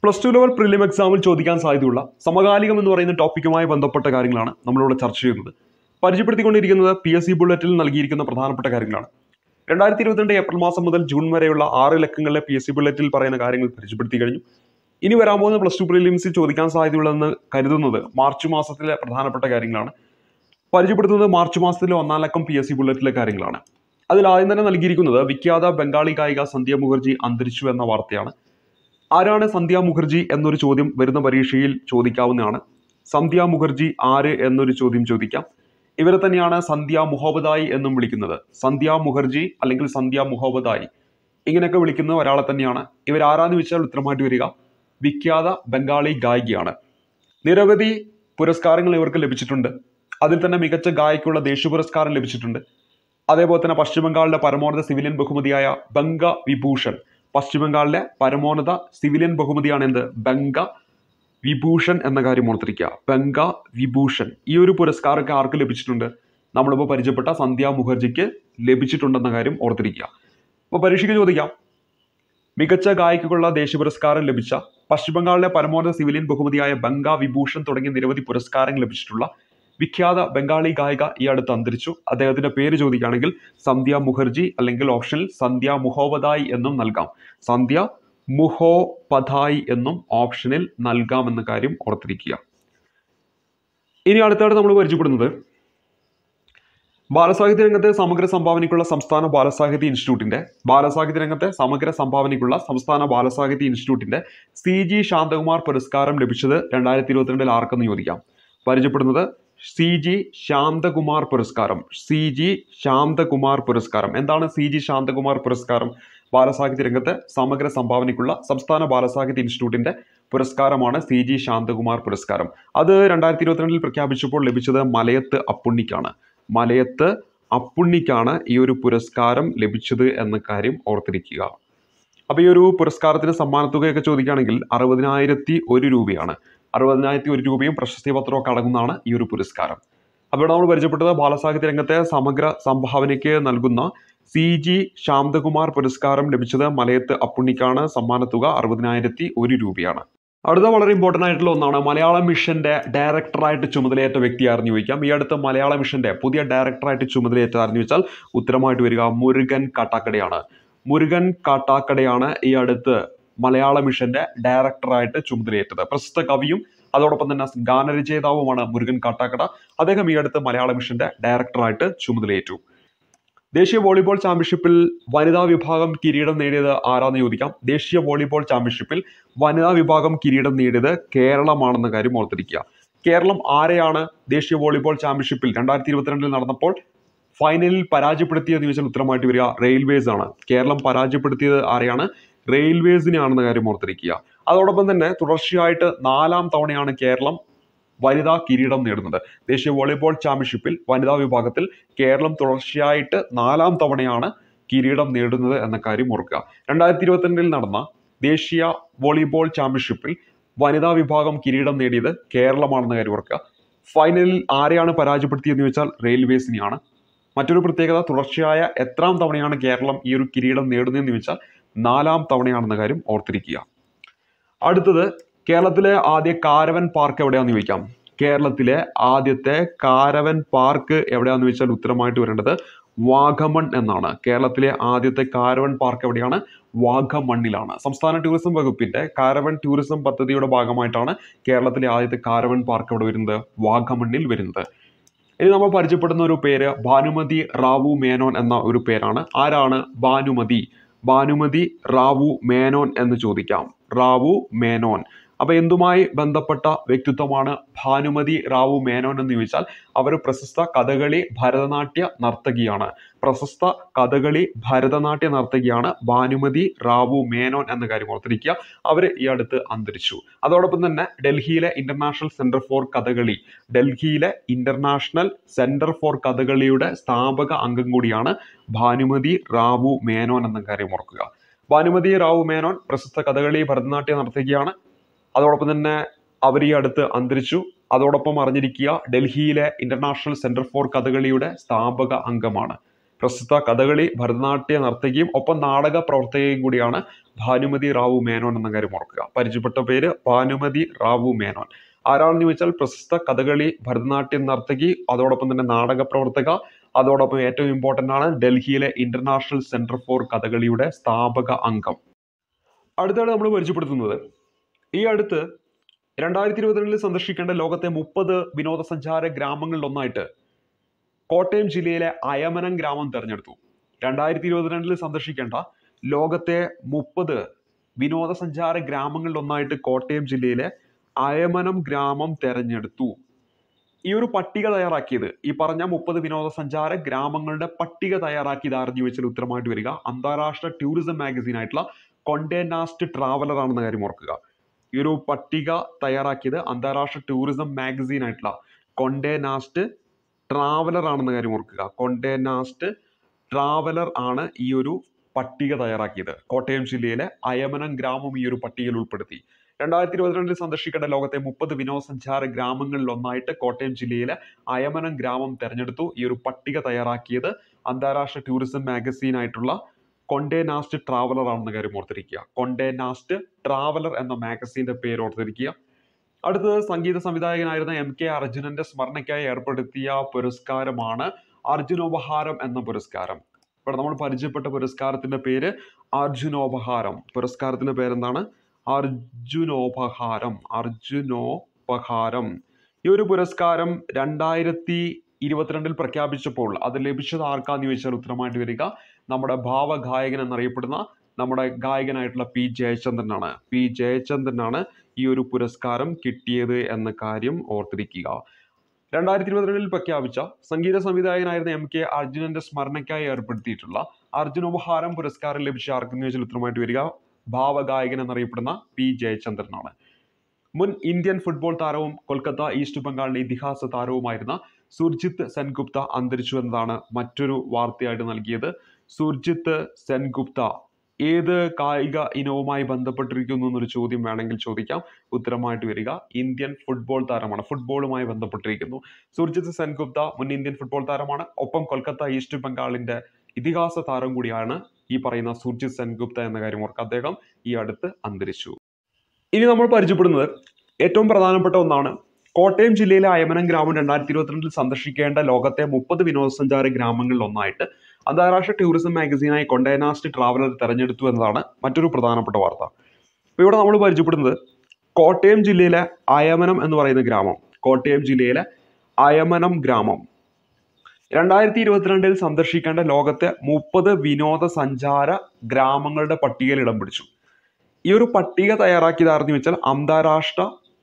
plus two level prelim എക്സാമിൽ ചോദിക്കാൻ സാധ്യതയുള്ള സമകാലികം എന്ന് പറയുന്ന ടോപ്പിക്കുമായി ബന്ധപ്പെട്ട കാര്യങ്ങളാണ് നമ്മളിവിടെ ചർച്ച ചെയ്യുന്നത് പരിചയപ്പെടുത്തിക്കൊണ്ടിരിക്കുന്നത് പി എസ് സി ബുള്ളറ്റിൽ നൽകിയിരിക്കുന്ന പ്രധാനപ്പെട്ട കാര്യങ്ങളാണ് രണ്ടായിരത്തി ഇരുപത്തിരണ്ട് ഏപ്രിൽ മാസം മുതൽ ജൂൺ വരെയുള്ള ആറ് ലക്കങ്ങളിലെ പി എസ് സി ബുള്ളറ്റിൽ പറയുന്ന കാര്യങ്ങൾ പരിചയപ്പെടുത്തി കഴിഞ്ഞു ഇനി വരാൻ പോകുന്ന പ്ലസ് ടു പ്രിലിംസിൽ ചോദിക്കാൻ സാധ്യതയുള്ളതെന്ന് കരുതുന്നത് മാർച്ച് മാസത്തിലെ പ്രധാനപ്പെട്ട കാര്യങ്ങളാണ് പരിചയപ്പെടുത്തുന്നത് മാർച്ച് മാസത്തിലെ ഒന്നാം ലക്കം പി എസ് സി ബുള്ളറ്റിലെ കാര്യങ്ങളാണ് അതിൽ ആദ്യം തന്നെ നൽകിയിരിക്കുന്നത് വിഖ്യാത ബംഗാളി ഗായിക സന്ധ്യ മുഖർജി അന്തരിച്ചു എന്ന വാർത്തയാണ് ആരാണ് സന്ധ്യ മുഖർജി എന്നൊരു ചോദ്യം വരുന്ന പരീക്ഷയിൽ ചോദിക്കാവുന്നതാണ് സന്ധ്യ മുഖർജി ആര് എന്നൊരു ചോദ്യം ചോദിക്കാം ഇവരെ തന്നെയാണ് സന്ധ്യ മുഹബദായി എന്നും വിളിക്കുന്നത് സന്ധ്യ മുഖർജി അല്ലെങ്കിൽ സന്ധ്യ മുഹബദായി ഇങ്ങനെയൊക്കെ വിളിക്കുന്ന ഒരാളെ തന്നെയാണ് ഇവരാരാന്ന് വെച്ചാൽ ഉത്തരമായിട്ട് വരിക വിഖ്യാത ബംഗാളി ഗായികയാണ് നിരവധി പുരസ്കാരങ്ങൾ ഇവർക്ക് ലഭിച്ചിട്ടുണ്ട് അതിൽ തന്നെ മികച്ച ഗായിക്കുള്ള ദേശീയ പുരസ്കാരം ലഭിച്ചിട്ടുണ്ട് അതേപോലെ തന്നെ പശ്ചിമ ബംഗാളിലെ പരമോന്നത സിവിലിയൻ ബഹുമതിയായ ബംഗ വിഭൂഷൺ പശ്ചിമ ബംഗാളിലെ പരമോന്നത സിവിലിയൻ ബഹുമതിയാണ് എന്ത് ബംഗ വിഭൂഷൺ എന്ന കാര്യം ഓർത്തിരിക്കുക ബംഗ വിഭൂഷൺ ഈ ഒരു പുരസ്കാരമൊക്കെ ആർക്ക് ലഭിച്ചിട്ടുണ്ട് നമ്മളിപ്പോൾ പരിചയപ്പെട്ട സന്ധ്യ മുഖർജിക്ക് ലഭിച്ചിട്ടുണ്ടെന്ന കാര്യം ഓർത്തിരിക്കുക അപ്പോൾ പരീക്ഷയ്ക്ക് ചോദിക്കാം മികച്ച ഗായികക്കുള്ള ദേശീയ പുരസ്കാരം ലഭിച്ച പശ്ചിമ ബംഗാളിലെ പരമോന്നത സിവിലിയൻ ബഹുമതിയായ ബംഗ വിഭൂഷൺ തുടങ്ങിയ നിരവധി പുരസ്കാരങ്ങൾ ലഭിച്ചിട്ടുള്ള വിഖ്യാത ബംഗാളി ഗായിക ഈ അടുത്ത് അന്തരിച്ചു അദ്ദേഹത്തിന്റെ പേര് ചോദിക്കുകയാണെങ്കിൽ സന്ധ്യ മുഖർജി അല്ലെങ്കിൽ ഓപ്ഷനിൽ സന്ധ്യ മുഹോബദായി എന്നും നൽകാം സന്ധ്യ മുഹോപധായി എന്നും ഓപ്ഷനിൽ നൽകാമെന്ന കാര്യം ഓർത്തിരിക്കുക ഇനി അടുത്തായിട്ട് നമ്മൾ പരിചയപ്പെടുന്നത് ബാലസാഹിത്യ രംഗത്തെ സമഗ്ര സംഭാവനയ്ക്കുള്ള സംസ്ഥാന ബാലസാഹിത്യ ഇൻസ്റ്റിറ്റ്യൂട്ടിന്റെ ബാലസാഹിത്യ രംഗത്തെ സമഗ്ര സംഭാവനയ്ക്കുള്ള സംസ്ഥാന ബാലസാഹിത്യ ഇൻസ്റ്റിറ്റ്യൂട്ടിന്റെ സി ജി ശാന്തകുമാർ പുരസ്കാരം ലഭിച്ചത് രണ്ടായിരത്തി ഇരുപത്തിരണ്ടിൽ ആർക്കെന്ന് ചോദിക്കാം പരിചയപ്പെടുന്നത് സി ജി ശാന്തകുമാർ പുരസ്കാരം സി ജി ശാന്തകുമാർ പുരസ്കാരം എന്താണ് സി ജി ശാന്തകുമാർ പുരസ്കാരം ബാലസാഹിത്യ രംഗത്തെ സമഗ്ര സംഭാവനയ്ക്കുള്ള സംസ്ഥാന ബാലസാഹിത്യ ഇൻസ്റ്റിറ്റ്യൂട്ടിന്റെ പുരസ്കാരമാണ് സി ജി ശാന്തകുമാർ പുരസ്കാരം അത് രണ്ടായിരത്തി ഇരുപത്തിരണ്ടിൽ പ്രഖ്യാപിച്ചപ്പോൾ ലഭിച്ചത് മലയത്ത് അപ്പുണ്ണിക്കാണ് മലയത്ത് അപ്പുണ്ണിക്കാണ് ഈ ഒരു പുരസ്കാരം ലഭിച്ചത് എന്ന കാര്യം ഓർത്തിരിക്കുക അപ്പോൾ ഈ ഒരു പുരസ്കാരത്തിന് സമ്മാനത്തുകയൊക്കെ ചോദിക്കുകയാണെങ്കിൽ അറുപതിനായിരത്തി ഒരു രൂപയാണ് അറുപതിനായിരത്തി ഒരു രൂപയും പ്രശസ്തി പത്രവും ഒക്കെ അടങ്ങുന്നതാണ് ഈ ഒരു പുരസ്കാരം അപ്പോൾ ഇവിടെ നമ്മൾ പരിചയപ്പെട്ടത് ബാലസാഹിത്യ രംഗത്തെ സമഗ്ര സംഭാവനയ്ക്ക് നൽകുന്ന സി ജി ശാന്തകുമാർ പുരസ്കാരം ലഭിച്ചത് മലയത്ത് അപ്പുണ്ണിക്കാണ് സമ്മാനത്തുക അറുപതിനായിരത്തി ഒരു രൂപയാണ് അടുത്ത വളരെ ഇമ്പോർട്ടൻ്റ് ആയിട്ടുള്ള ഒന്നാണ് മലയാളം മിഷന്റെ ഡയറക്ടറായിട്ട് ചുമതലയേറ്റ വ്യക്തി ആരെന്ന് ചോദിക്കാം ഈ അടുത്ത് മലയാള മിഷന്റെ പുതിയ ഡയറക്ടറായിട്ട് ചുമതലയേറ്റ ആരെന്ന് ചോദിച്ചാൽ ഉത്തരമായിട്ട് വരിക മുരുകൻ കാട്ടാക്കടയാണ് മുരുകൻ കാട്ടാക്കടയാണ് ഈ അടുത്ത് മലയാള മിഷന്റെ ഡയറക്ടറായിട്ട് ചുമതലയേറ്റത് പ്രശസ്ത കവിയും അതോടൊപ്പം തന്നെ ഗാനരചയിതാവുമാണ് മുരുകൻ കാട്ടാക്കട അദ്ദേഹം ഈ അടുത്ത് മലയാള മിഷന്റെ ഡയറക്ടറായിട്ട് ചുമതലയേറ്റു ദേശീയ വോളിബോൾ ചാമ്പ്യൻഷിപ്പിൽ വനിതാ വിഭാഗം കിരീടം നേടിയത് ആരാന്ന് ചോദിക്കാം ദേശീയ വോളിബോൾ ചാമ്പ്യൻഷിപ്പിൽ വനിതാ വിഭാഗം കിരീടം നേടിയത് കേരളമാണെന്ന കാര്യം ഓർത്തിരിക്കുക കേരളം ആരെയാണ് ദേശീയ വോളിബോൾ ചാമ്പ്യൻഷിപ്പിൽ രണ്ടായിരത്തി ഇരുപത്തിരണ്ടിൽ നടന്നപ്പോൾ ഫൈനലിൽ പരാജയപ്പെടുത്തിയെന്ന് ചോദിച്ചാൽ ഉത്തരമായിട്ട് വരിക റെയിൽവേസ് ആണ് കേരളം പരാജയപ്പെടുത്തിയത് ആരെയാണ് റെയിൽവേസിനെയാണെന്ന കാര്യം ഓർത്തിരിക്കുക അതോടൊപ്പം തന്നെ തുടർച്ചയായിട്ട് നാലാം തവണയാണ് കേരളം വനിതാ കിരീടം നേടുന്നത് ദേശീയ വോളിബോൾ ചാമ്പ്യൻഷിപ്പിൽ വനിതാ വിഭാഗത്തിൽ കേരളം തുടർച്ചയായിട്ട് നാലാം തവണയാണ് കിരീടം നേടുന്നത് എന്ന കാര്യം ഓർക്കുക രണ്ടായിരത്തി ഇരുപത്തിരണ്ടിൽ നടന്ന ദേശീയ വോളിബോൾ ചാമ്പ്യൻഷിപ്പിൽ വനിതാ വിഭാഗം കിരീടം നേടിയത് കേരളമാണെന്ന കാര്യം ഓർക്കുക ഫൈനലിൽ ആരെയാണ് പരാജയപ്പെടുത്തിയെന്ന് ചോദിച്ചാൽ റെയിൽവേസിനെയാണ് മറ്റൊരു പ്രത്യേകത തുടർച്ചയായ എത്രാം തവണയാണ് കേരളം ഈ ഒരു കിരീടം നേടുന്നതെന്ന് ചോദിച്ചാൽ നാലാം തവണയാണെന്ന കാര്യം ഓർത്തിരിക്കുക അടുത്തത് കേരളത്തിലെ ആദ്യ കാരവൻ പാർക്ക് എവിടെയാണെന്ന് ചോദിക്കാം കേരളത്തിലെ ആദ്യത്തെ കാരവൻ പാർക്ക് എവിടെയാണെന്ന് ചോദിച്ചാൽ ഉത്തരമായിട്ട് വരേണ്ടത് വാഗമൺ എന്നാണ് കേരളത്തിലെ ആദ്യത്തെ കാരവൻ പാർക്ക് എവിടെയാണ് വാഗമണ്ണിലാണ് സംസ്ഥാന ടൂറിസം വകുപ്പിന്റെ കാരവൻ ടൂറിസം പദ്ധതിയുടെ ഭാഗമായിട്ടാണ് കേരളത്തിലെ ആദ്യത്തെ കാരവൻ പാർക്ക് എവിടെ വരുന്നത് വാഗമണ്ണിൽ വരുന്നത് ഇനി നമ്മൾ പരിചയപ്പെടുന്ന ഒരു പേര് ഭാനുമതി റാവു മേനോൻ എന്ന ഒരു പേരാണ് ആരാണ് ഭാനുമതി ഭാനുമതി റാവു മേനോൻ എന്ന് ചോദിക്കാം റാവു മേനോൻ അപ്പൊ എന്തുമായി ബന്ധപ്പെട്ട വ്യക്തിത്വമാണ് ഭാനുമതി റാവു മേനോൻ എന്ന് ചോദിച്ചാൽ അവർ പ്രശസ്ത കഥകളി ഭരതനാട്യ നർത്തകിയാണ് പ്രശസ്ത കഥകളി ഭരതനാട്യ നർത്തകിയാണ് ഭാനുമതി റാവു മേനോൻ എന്ന കാര്യം ഓർത്തിരിക്കുക അവർ ഈ അടുത്ത് അന്തരിച്ചു അതോടൊപ്പം തന്നെ ഡൽഹിയിലെ ഇന്റർനാഷണൽ സെന്റർ ഫോർ കഥകളി ഡൽഹിയിലെ ഇന്റർനാഷണൽ സെന്റർ ഫോർ കഥകളിയുടെ സ്ഥാപക അംഗം കൂടിയാണ് ഭാനുമതി റാവു മേനോൻ എന്ന കാര്യം ഓർക്കുക ഭാനുമതി റാവു മേനോൻ പ്രശസ്ത കഥകളി ഭരതനാട്യ നർത്തകിയാണ് അതോടൊപ്പം തന്നെ അവർ ഈ അടുത്ത് അന്തരിച്ചു അതോടൊപ്പം അറിഞ്ഞിരിക്കുക ഡൽഹിയിലെ ഇന്റർനാഷണൽ സെന്റർ ഫോർ കഥകളിയുടെ സ്ഥാപക അംഗമാണ് പ്രസ്തുത കഥകളി ഭരതനാട്യ നർത്തകിയും ഒപ്പം നാടക പ്രവർത്തകയും കൂടിയാണ് ഭാനുമതി റാവു മേനോൻ എന്ന കാര്യം ഓർക്കുക പരിചയപ്പെട്ട പേര് ഭാനുമതി റാവു മേനോൻ ആരാണെന്ന് ചോദിച്ചാൽ പ്രശസ്ത കഥകളി ഭരതനാട്യം നർത്തകി അതോടൊപ്പം തന്നെ നാടക പ്രവർത്തക അതോടൊപ്പം ഏറ്റവും ഇമ്പോർട്ടൻ്റ് ആണ് ഡൽഹിയിലെ ഇന്റർനാഷണൽ സെന്റർ ഫോർ കഥകളിയുടെ സ്ഥാപക അംഗം അടുത്താണ് നമ്മൾ പരിചയപ്പെടുത്തുന്നത് ഈ അടുത്ത് രണ്ടായിരത്തി ഇരുപത്തിരണ്ടിൽ സന്ദർശിക്കേണ്ട ലോകത്തെ മുപ്പത് വിനോദസഞ്ചാര ഗ്രാമങ്ങളിലൊന്നായിട്ട് കോട്ടയം ജില്ലയിലെ അയമനം ഗ്രാമം തെരഞ്ഞെടുത്തു രണ്ടായിരത്തി ഇരുപത്തിരണ്ടിൽ സന്ദർശിക്കേണ്ട ലോകത്തെ മുപ്പത് വിനോദസഞ്ചാര ഗ്രാമങ്ങളിലൊന്നായിട്ട് കോട്ടയം ജില്ലയിലെ അയമനം ഗ്രാമം തെരഞ്ഞെടുത്തു ഈ ഒരു പട്ടിക തയ്യാറാക്കിയത് ഈ പറഞ്ഞ മുപ്പത് വിനോദസഞ്ചാര ഗ്രാമങ്ങളുടെ പട്ടിക തയ്യാറാക്കിയത് ആരെന്ന് ചോദിച്ചാൽ ഉത്തരമായിട്ട് വരിക അന്താരാഷ്ട്ര ടൂറിസം മാഗസീൻ ആയിട്ടുള്ള കൊണ്ടേനാസ്റ്റ് ട്രാവലർ ആണെന്ന കാര്യം ഓർക്കുക ഈ ഒരു പട്ടിക തയ്യാറാക്കിയത് അന്താരാഷ്ട്ര ടൂറിസം മാഗസീൻ ആയിട്ടുള്ള കൊണ്ടേനാസ്റ്റ് ട്രാവലർ ആണെന്ന കാര്യം ഓർക്കുക കൊണ്ടേനാസ്റ്റ് ട്രാവലർ ആണ് ഈ ഒരു പട്ടിക തയ്യാറാക്കിയത് കോട്ടയം ജില്ലയിലെ അയമനം ഗ്രാമം ഈ ഒരു പട്ടികയിൽ ഉൾപ്പെടുത്തി രണ്ടായിരത്തി ഇരുപത്തിരണ്ടിൽ സന്ദർശിക്കേണ്ട ലോകത്തെ മുപ്പത് വിനോദസഞ്ചാര ഗ്രാമങ്ങളിൽ ഒന്നായിട്ട് കോട്ടയം ജില്ലയിലെ അയമനം ഗ്രാമം തെരഞ്ഞെടുത്തു ഈ ഒരു പട്ടിക തയ്യാറാക്കിയത് അന്താരാഷ്ട്ര ടൂറിസം മാഗസീൻ ആയിട്ടുള്ള കൊണ്ടേനാസ്റ്റ് ട്രാവലർ ആണെന്ന കാര്യം ഓർത്തിരിക്കുക കൊണ്ടേനാസ്റ്റ് ട്രാവലർ എന്ന മാഗസീന്റെ പേര് ഓർത്തിരിക്കുക അടുത്തത് സംഗീത സംവിധായകനായിരുന്ന എം കെ അർജുനന്റെ സ്മരണയ്ക്കായി ഏർപ്പെടുത്തിയ പുരസ്കാരമാണ് അർജുനോപഹാരം എന്ന പുരസ്കാരം ഇവിടെ നമ്മൾ പരിചയപ്പെട്ട പുരസ്കാരത്തിന്റെ പേര് അർജുനോപഹാരം പുരസ്കാരത്തിന്റെ പേരെന്താണ് അർജുനോപഹാരം അർജുനോപഹാരം ഈ ഒരു പുരസ്കാരം രണ്ടായിരത്തി ഇരുപത്തിരണ്ടിൽ പ്രഖ്യാപിച്ചപ്പോൾ അത് ലഭിച്ചത് ആർക്കാന്ന് ചോദിച്ചാൽ ഉത്തരമായിട്ട് വരിക നമ്മുടെ ഭാവഗായകൻ എന്നറിയപ്പെടുന്ന നമ്മുടെ ഗായകനായിട്ടുള്ള പി ജയചന്ദ്രനാണ് പി ജയചന്ദ്രനാണ് ഈ ഒരു പുരസ്കാരം കിട്ടിയത് എന്ന കാര്യം ഓർത്തിരിക്കുക രണ്ടായിരത്തി ഇരുപത്തിരണ്ടിൽ പ്രഖ്യാപിച്ച സംഗീത സംവിധായകനായിരുന്ന എം കെ അർജുനന്റെ സ്മരണയ്ക്കായി ഏർപ്പെടുത്തിയിട്ടുള്ള അർജുനോപഹാരം പുരസ്കാരം ലഭിച്ച ആർക്കെന്ന് ചോദിച്ചാൽ ഉത്തരമായിട്ട് വരിക ഭാവഗായകൻ എന്നറിയപ്പെടുന്ന പി ജയചന്ദ്രനാണ് മുൻ ഇന്ത്യൻ ഫുട്ബോൾ താരവും കൊൽക്കത്ത ഈസ്റ്റ് ബംഗാളിന്റെ ഇതിഹാസ താരവുമായിരുന്ന സുർജിത്ത് സെൻഗുപ്ത അന്തരിച്ചു എന്നതാണ് മറ്റൊരു വാർത്തയായിട്ട് നൽകിയത് സുർജിത്ത് സെൻഗുപ്ത ഏത് കായിക ഇനവുമായി ബന്ധപ്പെട്ടിരിക്കുന്നു എന്നൊരു ചോദ്യം വേണമെങ്കിൽ ചോദിക്കാം ഉത്തരമായിട്ട് വരിക ഇന്ത്യൻ ഫുട്ബോൾ താരമാണ് ഫുട്ബോളുമായി ബന്ധപ്പെട്ടിരിക്കുന്നു സുർജിത്ത് സെൻഗുപ്ത മുൻ ഇന്ത്യൻ ഫുട്ബോൾ താരമാണ് ഒപ്പം കൊൽക്കത്ത ഈസ്റ്റ് ബംഗാളിന്റെ ഇതിഹാസ താരം കൂടിയാണ് ഈ പറയുന്ന സുർജിത് സെൻഗുപ്ത എന്ന കാര്യം ഓർക്കുക അദ്ദേഹം ഈ അടുത്ത് അന്തരിച്ചു ഇനി നമ്മൾ പരിചയപ്പെടുന്നത് ഏറ്റവും പ്രധാനപ്പെട്ട ഒന്നാണ് കോട്ടയം ജില്ലയിലെ അയമനം ഗ്രാമം രണ്ടായിരത്തി ഇരുപത്തിരണ്ടിൽ സന്ദർശിക്കേണ്ട ലോകത്തെ മുപ്പത് വിനോദസഞ്ചാര ഗ്രാമങ്ങളിൽ ഒന്നായിട്ട് അന്താരാഷ്ട്ര ടൂറിസം മാഗസീനായി കൊണ്ടേനാസ്റ്റ് ട്രാവലർ തെരഞ്ഞെടുത്തു എന്നതാണ് മറ്റൊരു പ്രധാനപ്പെട്ട വാർത്ത അപ്പോൾ ഇവിടെ നമ്മൾ പരിചയപ്പെടുന്നത് കോട്ടയം ജില്ലയിലെ അയമനം എന്ന് പറയുന്ന ഗ്രാമം കോട്ടയം ജില്ലയിലെ അയമനം ഗ്രാമം രണ്ടായിരത്തി ഇരുപത്തിരണ്ടിൽ സന്ദർശിക്കേണ്ട ലോകത്തെ മുപ്പത് വിനോദസഞ്ചാര ഗ്രാമങ്ങളുടെ പട്ടികയിൽ ഇടം പിടിച്ചു ഈ ഒരു പട്ടിക തയ്യാറാക്കിയതാരെന്ന് വെച്ചാൽ അന്താരാഷ്ട്ര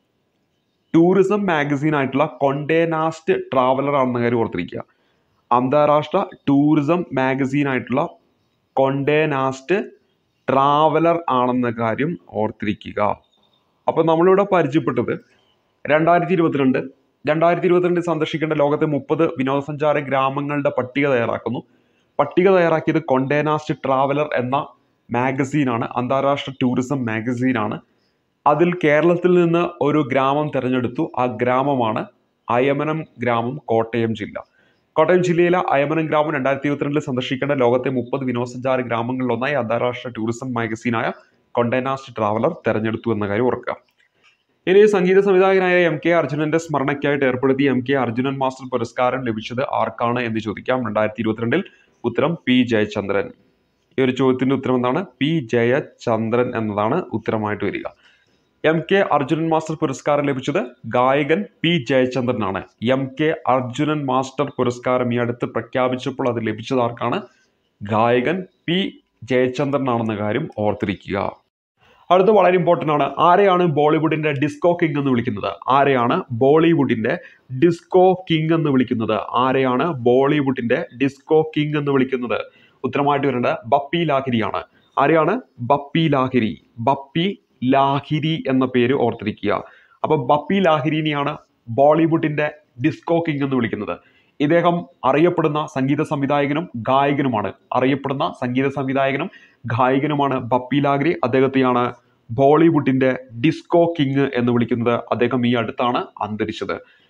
ടൂറിസം മാഗസീൻ ആയിട്ടുള്ള കൊണ്ടേനാസ്റ്റ് ട്രാവലർ ആണെന്ന കാര്യം ഓർത്തിരിക്കുക അന്താരാഷ്ട്ര ടൂറിസം മാഗസീൻ ആയിട്ടുള്ള കൊണ്ടേനാസ്റ്റ് ട്രാവലർ ആണെന്ന കാര്യം ഓർത്തിരിക്കുക അപ്പോൾ നമ്മളിവിടെ പരിചയപ്പെട്ടത് രണ്ടായിരത്തി ഇരുപത്തിരണ്ട് രണ്ടായിരത്തി ഇരുപത്തിരണ്ടിൽ സന്ദർശിക്കേണ്ട ലോകത്തെ മുപ്പത് വിനോദസഞ്ചാര ഗ്രാമങ്ങളുടെ പട്ടിക തയ്യാറാക്കുന്നു പട്ടിക തയ്യാറാക്കിയത് കൊണ്ടേനാസ്റ്റ് ട്രാവലർ എന്ന മാഗസീനാണ് അന്താരാഷ്ട്ര ടൂറിസം മാഗസീനാണ് അതിൽ കേരളത്തിൽ നിന്ന് ഒരു ഗ്രാമം തിരഞ്ഞെടുത്തു ആ ഗ്രാമമാണ് അയമനം ഗ്രാമം കോട്ടയം ജില്ല കോട്ടയം ജില്ലയിലെ അയമനം ഗ്രാമം രണ്ടായിരത്തി ഇരുപത്തിരണ്ടിൽ സന്ദർശിക്കേണ്ട ലോകത്തെ മുപ്പത് വിനോദസഞ്ചാര ഗ്രാമങ്ങളിലൊന്നായി അന്താരാഷ്ട്ര ടൂറിസം മാഗസീനായ കൊണ്ടേനാസ്റ്റ് ട്രാവലർ തെരഞ്ഞെടുത്തു എന്ന കാര്യം ഓർക്കുക ഇനി സംഗീത സംവിധായകനായ എം കെ അർജുനന്റെ സ്മരണയ്ക്കായിട്ട് ഏർപ്പെടുത്തിയ എം കെ അർജുനൻ മാസ്റ്റർ പുരസ്കാരം ലഭിച്ചത് ആർക്കാണ് എന്ന് ചോദിക്കാം രണ്ടായിരത്തി ഇരുപത്തിരണ്ടിൽ ഉത്തരം പി ജയചന്ദ്രൻ ഈ ഒരു ചോദ്യത്തിന്റെ ഉത്തരം എന്താണ് പി ജയചന്ദ്രൻ എന്നതാണ് ഉത്തരമായിട്ട് വരിക എം കെ അർജുനൻ മാസ്റ്റർ പുരസ്കാരം ലഭിച്ചത് ഗായകൻ പി ജയചന്ദ്രനാണ് എം കെ അർജുനൻ മാസ്റ്റർ പുരസ്കാരം ഈ അടുത്ത് പ്രഖ്യാപിച്ചപ്പോൾ അത് ലഭിച്ചത് ആർക്കാണ് ഗായകൻ പി ജയചന്ദ്രനാണെന്ന കാര്യം ഓർത്തിരിക്കുക അടുത്ത വളരെ ഇമ്പോർട്ടൻ്റ് ആണ് ആരെയാണ് ബോളിവുഡിന്റെ ഡിസ്കോ കിങ് എന്ന് വിളിക്കുന്നത് ആരെയാണ് ബോളിവുഡിന്റെ ഡിസ്കോ കിങ് എന്ന് വിളിക്കുന്നത് ആരെയാണ് ബോളിവുഡിന്റെ ഡിസ്കോ കിങ് എന്ന് വിളിക്കുന്നത് ഉത്തരമായിട്ട് വരേണ്ടത് ബപ്പി ലാഹിരിയാണ് ആരെയാണ് ബപ്പി ലാഹിരി ബപ്പി ലാഹിരി എന്ന പേര് ഓർത്തിരിക്കുക അപ്പൊ ബപ്പി ലാഹിരിനെയാണ് ബോളിവുഡിന്റെ ഡിസ്കോ കിങ് എന്ന് വിളിക്കുന്നത് ഇദ്ദേഹം അറിയപ്പെടുന്ന സംഗീത സംവിധായകനും ഗായകനുമാണ് അറിയപ്പെടുന്ന സംഗീത സംവിധായകനും ഗായകനുമാണ് ബപ്പി ലാഹിരി അദ്ദേഹത്തെയാണ് ബോളിവുഡിന്റെ ഡിസ്കോ കിങ് എന്ന് വിളിക്കുന്നത് അദ്ദേഹം ഈ അടുത്താണ് അന്തരിച്ചത്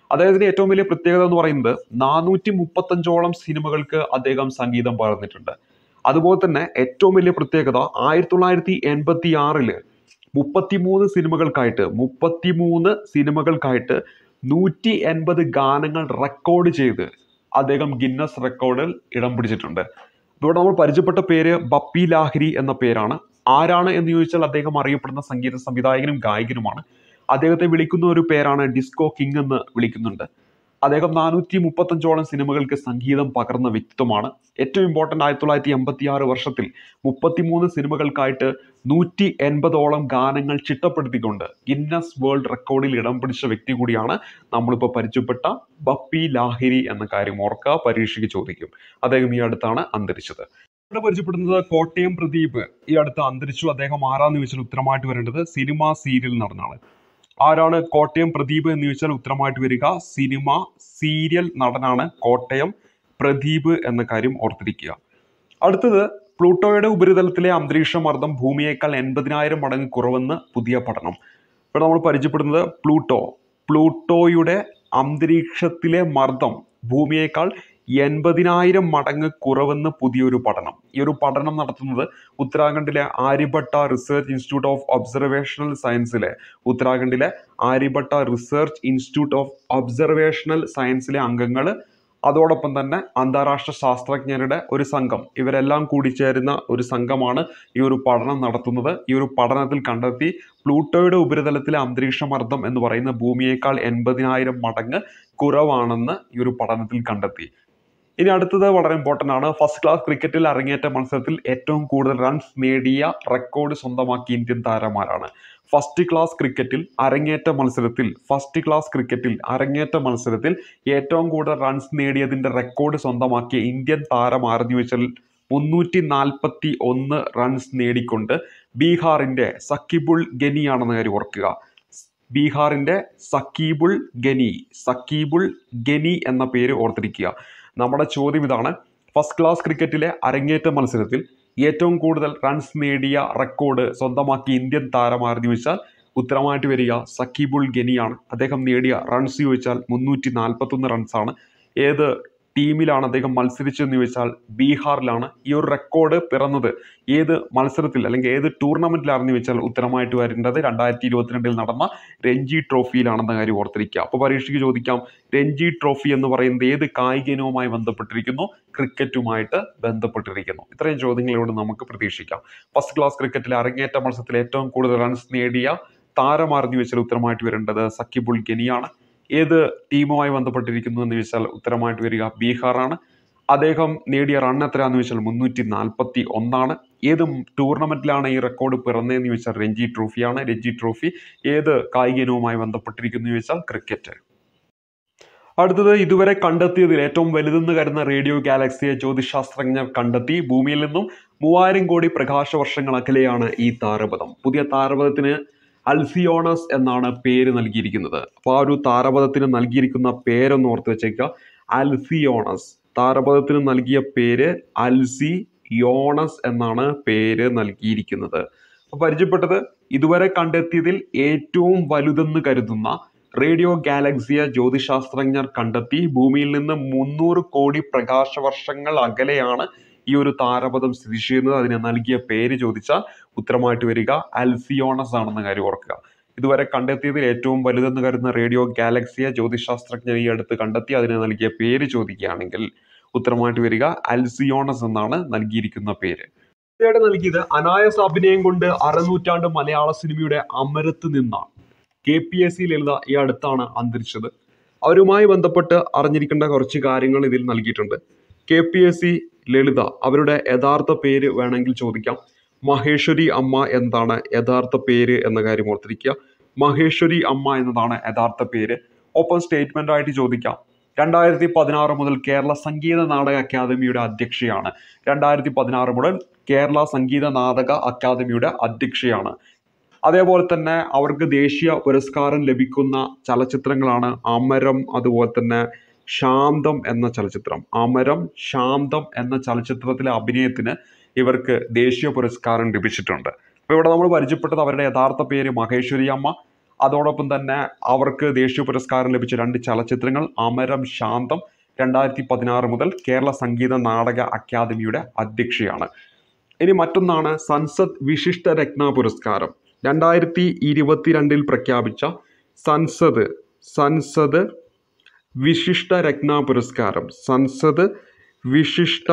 അദ്ദേഹത്തിന്റെ ഏറ്റവും വലിയ പ്രത്യേകത എന്ന് പറയുന്നത് നാനൂറ്റി മുപ്പത്തഞ്ചോളം സിനിമകൾക്ക് അദ്ദേഹം സംഗീതം പകർന്നിട്ടുണ്ട് അതുപോലെ തന്നെ ഏറ്റവും വലിയ പ്രത്യേകത ആയിരത്തി തൊള്ളായിരത്തി എൺപത്തി ആറില് മുപ്പത്തിമൂന്ന് സിനിമകൾക്കായിട്ട് മുപ്പത്തിമൂന്ന് സിനിമകൾക്കായിട്ട് നൂറ്റി എൺപത് ഗാനങ്ങൾ റെക്കോർഡ് ചെയ്ത് അദ്ദേഹം ഗിന്നസ് റെക്കോർഡിൽ ഇടം പിടിച്ചിട്ടുണ്ട് ഇവിടെ നമ്മൾ പരിചയപ്പെട്ട പേര് ബപ്പി ലാഹിരി എന്ന പേരാണ് ആരാണ് എന്ന് ചോദിച്ചാൽ അദ്ദേഹം അറിയപ്പെടുന്ന സംഗീത സംവിധായകനും ഗായകനുമാണ് അദ്ദേഹത്തെ വിളിക്കുന്ന ഒരു പേരാണ് ഡിസ്കോ കിങ് എന്ന് വിളിക്കുന്നുണ്ട് അദ്ദേഹം നാനൂറ്റി മുപ്പത്തഞ്ചോളം സിനിമകൾക്ക് സംഗീതം പകർന്ന വ്യക്തിത്വമാണ് ഏറ്റവും ഇമ്പോർട്ടൻ്റ് ആയിരത്തി തൊള്ളായിരത്തി എൺപത്തി ആറ് വർഷത്തിൽ മുപ്പത്തിമൂന്ന് സിനിമകൾക്കായിട്ട് നൂറ്റി എൺപതോളം ഗാനങ്ങൾ ചിട്ടപ്പെടുത്തിക്കൊണ്ട് ഗിന്നസ് വേൾഡ് റെക്കോർഡിൽ ഇടം പിടിച്ച വ്യക്തി കൂടിയാണ് നമ്മളിപ്പോൾ പരിചയപ്പെട്ട ബപ്പി ലാഹിരി എന്ന കാര്യം ഓർക്കുക പരീക്ഷയ്ക്ക് ചോദിക്കും അദ്ദേഹം ഈ അടുത്താണ് അന്തരിച്ചത് ഇവിടെ പരിചയപ്പെടുന്നത് കോട്ടയം പ്രദീപ് ഈ അടുത്ത് അന്തരിച്ചു അദ്ദേഹം ആരാന്ന് ചോദിച്ചാൽ ഉത്തരമായിട്ട് വരേണ്ടത് സിനിമ സീരിയൽ നടനാണ് ആരാണ് കോട്ടയം പ്രദീപ് എന്ന് ചോദിച്ചാൽ ഉത്തരമായിട്ട് വരിക സിനിമ സീരിയൽ നടനാണ് കോട്ടയം പ്രദീപ് എന്ന കാര്യം ഓർത്തിരിക്കുക അടുത്തത് പ്ലൂട്ടോയുടെ ഉപരിതലത്തിലെ അന്തരീക്ഷ മർദ്ദം ഭൂമിയേക്കാൾ എൺപതിനായിരം മടങ്ങ് കുറവെന്ന് പുതിയ പഠനം ഇവിടെ നമ്മൾ പരിചയപ്പെടുന്നത് പ്ലൂട്ടോ പ്ലൂട്ടോയുടെ അന്തരീക്ഷത്തിലെ മർദ്ദം ഭൂമിയേക്കാൾ എൺപതിനായിരം മടങ്ങ് കുറവെന്ന് പുതിയൊരു പഠനം ഈ ഒരു പഠനം നടത്തുന്നത് ഉത്തരാഖണ്ഡിലെ Aryabhatta research institute of observational സയൻസിലെ ഉത്തരാഖണ്ഡിലെ Aryabhatta research institute of observational സയൻസിലെ അംഗങ്ങൾ അതോടൊപ്പം തന്നെ അന്താരാഷ്ട്ര ശാസ്ത്രജ്ഞരുടെ ഒരു സംഘം ഇവരെല്ലാം കൂടി ചേരുന്ന ഒരു സംഘമാണ് ഈ ഒരു പഠനം നടത്തുന്നത് ഈ ഒരു പഠനത്തിൽ കണ്ടെത്തി പ്ലൂട്ടോയുടെ ഉപരിതലത്തിലെ അന്തരീക്ഷ മർദ്ദം എന്ന് പറയുന്ന ഭൂമിയേക്കാൾ എൺപതിനായിരം മടങ്ങ് കുറവാണെന്ന് ഈ ഒരു പഠനത്തിൽ കണ്ടെത്തി ഇനി അടുത്തത് വളരെ ഇമ്പോർട്ടൻ്റ് ആണ് ഫസ്റ്റ് ക്ലാസ് ക്രിക്കറ്റിൽ അരങ്ങേറ്റ മത്സരത്തിൽ ഏറ്റവും കൂടുതൽ റൺസ് നേടിയ റെക്കോർഡ് സ്വന്തമാക്കിയ ഇന്ത്യൻ താരമാരാണ് ഫസ്റ്റ് ക്ലാസ് ക്രിക്കറ്റിൽ അരങ്ങേറ്റ മത്സരത്തിൽ ഫസ്റ്റ് ക്ലാസ് ക്രിക്കറ്റിൽ അരങ്ങേറ്റ മത്സരത്തിൽ ഏറ്റവും കൂടുതൽ റൺസ് നേടിയതിന്റെ റെക്കോർഡ് സ്വന്തമാക്കിയ ഇന്ത്യൻ താരം ആരെന്ന് ചോദിച്ചാൽ മുന്നൂറ്റി നാൽപ്പത്തി ഒന്ന് റൺസ് നേടിക്കൊണ്ട് ബീഹാറിന്റെ സക്കിബുൾ ഗനിയാണെന്ന കാര്യം ഓർക്കുക ബീഹാറിന്റെ സക്കീബുൾ ഗനി സക്കീബുൾ ഗനി എന്ന പേര് ഓർത്തിരിക്കുക നമ്മുടെ ചോദ്യം ഇതാണ് ഫസ്റ്റ് ക്ലാസ് ക്രിക്കറ്റിലെ അരങ്ങേറ്റ മത്സരത്തിൽ ഏറ്റവും കൂടുതൽ റൺസ് നേടിയ റെക്കോർഡ് സ്വന്തമാക്കിയ ഇന്ത്യൻ താരമാരെന്ന് ചോദിച്ചാൽ ഉത്തരമായിട്ട് വരിക സക്കീബുൾ ഗനിയാണ് അദ്ദേഹം നേടിയ റൺസ് ചോദിച്ചാൽ മുന്നൂറ്റി നാൽപ്പത്തൊന്ന് റൺസാണ് ഏത് ടീമിലാണ് അദ്ദേഹം മത്സരിച്ചതെന്ന് ചോദിച്ചാൽ ബീഹാറിലാണ് ഈ ഒരു റെക്കോർഡ് പിറന്നത് ഏത് മത്സരത്തിൽ അല്ലെങ്കിൽ ഏത് ടൂർണമെന്റിലാണെന്ന് ചോദിച്ചാൽ ഉത്തരമായിട്ട് വരേണ്ടത് രണ്ടായിരത്തി ഇരുപത്തിരണ്ടിൽ നടന്ന രഞ്ജി ട്രോഫിയിലാണെന്ന കാര്യം ഓർത്തിരിക്കുക അപ്പോൾ പരീക്ഷയ്ക്ക് ചോദിക്കാം രഞ്ജി ട്രോഫി എന്ന് പറയുന്നത് ഏത് കായിക ഇനവുമായി ബന്ധപ്പെട്ടിരിക്കുന്നു ക്രിക്കറ്റുമായിട്ട് ബന്ധപ്പെട്ടിരിക്കുന്നു ഇത്രയും ചോദ്യങ്ങളോട് നമുക്ക് പ്രതീക്ഷിക്കാം ഫസ്റ്റ് ക്ലാസ് ക്രിക്കറ്റിൽ അരങ്ങേറ്റ മത്സരത്തിൽ ഏറ്റവും കൂടുതൽ റൺസ് നേടിയ താരമാർന്ന് ചോദിച്ചാൽ ഉത്തരമായിട്ട് വരേണ്ടത് സക്കിബുൾ ഗനിയാണ് ഏത് ടീമുമായി ബന്ധപ്പെട്ടിരിക്കുന്നു എന്ന് ചോദിച്ചാൽ ഉത്തരമായിട്ട് വരിക ബീഹാറാണ് അദ്ദേഹം നേടിയ റൺ എത്രയാണെന്ന് ചോദിച്ചാൽ മുന്നൂറ്റി നാൽപ്പത്തി ഒന്നാണ് ഏത് ടൂർണമെന്റിലാണ് ഈ റെക്കോർഡ് പിറന്നതെന്ന് ചോദിച്ചാൽ രഞ്ജി ട്രോഫിയാണ് രഞ്ജി ട്രോഫി ഏത് കായിക ഇനവുമായി ബന്ധപ്പെട്ടിരിക്കുന്നു എന്ന് ചോദിച്ചാൽ ക്രിക്കറ്റ് അടുത്തത് ഇതുവരെ കണ്ടെത്തിയതിൽ ഏറ്റവും വലുതെന്ന് കരുതുന്ന റേഡിയോ ഗാലക്സിയെ ജ്യോതിശാസ്ത്രജ്ഞർ കണ്ടെത്തി ഭൂമിയിൽ നിന്നും മൂവായിരം കോടി പ്രകാശ വർഷങ്ങൾ അകലെയാണ് ഈ താരപഥം പുതിയ താരപഥത്തിന് അൽസിയോണസ് എന്നാണ് പേര് നൽകിയിരിക്കുന്നത് അപ്പോൾ ആ ഒരു താരപഥത്തിന് നൽകിയിരിക്കുന്ന പേരൊന്ന് ഓർത്ത് വെച്ചേക്കുക അൽസിയോണസ് താരപഥത്തിന് നൽകിയ പേര് അൽസി യോണസ് എന്നാണ് പേര് നൽകിയിരിക്കുന്നത് അപ്പോൾ പരിചയപ്പെട്ടത് ഇതുവരെ കണ്ടെത്തിയതിൽ ഏറ്റവും വലുതെന്ന് കരുതുന്ന റേഡിയോ ഗാലക്സിയെ ജ്യോതിശാസ്ത്രജ്ഞർ കണ്ടെത്തി ഭൂമിയിൽ നിന്ന് മുന്നൂറ് കോടി പ്രകാശ വർഷങ്ങൾ അകലെയാണ് ഈ ഒരു താരപഥം സ്ഥിതി ചെയ്യുന്നത് അതിന് നൽകിയ പേര് ചോദിച്ചാൽ ഉത്തരമായിട്ട് വരിക അൽസിയോണസ് ആണെന്ന കാര്യം ഓർക്കുക ഇതുവരെ കണ്ടെത്തിയതിൽ ഏറ്റവും വലുതെന്ന് കരുതുന്ന റേഡിയോ ഗാലക്സിയെ ജ്യോതിശാസ്ത്രജ്ഞർ ഈ അടുത്ത് കണ്ടെത്തി അതിന് നൽകിയ പേര് ചോദിക്കുകയാണെങ്കിൽ ഉത്തരമായിട്ട് വരിക അൽസിയോണസ് എന്നാണ് നൽകിയിരിക്കുന്ന പേര് ഇവിടെ നൽകിയത് അനായാസ അഭിനയം കൊണ്ട് അരനൂറ്റാണ്ട് മലയാള സിനിമയുടെ അമരത്ത് നിന്ന K P S C Lalitha ഈ അടുത്താണ് അന്തരിച്ചത് അവരുമായി ബന്ധപ്പെട്ട് അറിഞ്ഞിരിക്കേണ്ട കുറച്ച് കാര്യങ്ങൾ ഇതിൽ നൽകിയിട്ടുണ്ട് K P S C Lalitha അവരുടെ യഥാർത്ഥ പേര് വേണമെങ്കിൽ ചോദിക്കാം മഹേശ്വരി അമ്മ എന്താണ് യഥാർത്ഥ പേര് എന്ന കാര്യം ഓർത്തിരിക്കുക മഹേശ്വരി അമ്മ എന്നതാണ് യഥാർത്ഥ പേര് ഒപ്പം സ്റ്റേറ്റ്മെന്റ് ആയിട്ട് ചോദിക്കാം രണ്ടായിരത്തി പതിനാറ് മുതൽ കേരള സംഗീത നാടക അക്കാദമിയുടെ അധ്യക്ഷയാണ് രണ്ടായിരത്തി പതിനാറ് മുതൽ കേരള സംഗീത നാടക അക്കാദമിയുടെ അധ്യക്ഷയാണ് അതേപോലെ തന്നെ അവർക്ക് ദേശീയ പുരസ്കാരം ലഭിക്കുന്ന ചലച്ചിത്രങ്ങളാണ് അമരം അതുപോലെ തന്നെ ശാന്തം എന്ന ചലച്ചിത്രം അമരം ശാന്തം എന്ന ചലച്ചിത്രത്തിലെ അഭിനയത്തിന് ഇവർക്ക് ദേശീയ പുരസ്കാരം ലഭിച്ചിട്ടുണ്ട് അപ്പോൾ ഇവിടെ നമ്മൾ പരിചയപ്പെട്ടത് അവരുടെ യഥാർത്ഥ പേര് മഹേശ്വരി അമ്മ അതോടൊപ്പം തന്നെ അവർക്ക് ദേശീയ പുരസ്കാരം ലഭിച്ച രണ്ട് ചലച്ചിത്രങ്ങൾ അമരം ശാന്തം രണ്ടായിരത്തി പതിനാറ് മുതൽ കേരള സംഗീത നാടക അക്കാദമിയുടെ അധ്യക്ഷയാണ് ഇനി മറ്റൊന്നാണ് സൻസദ് വിശിഷ്ട രത്ന പുരസ്കാരം രണ്ടായിരത്തി ഇരുപത്തിരണ്ടിൽ പ്രഖ്യാപിച്ച സൻസദ് സൻസദ് വിശിഷ്ട രത്ന പുരസ്കാരം സൻസദ് വിശിഷ്ട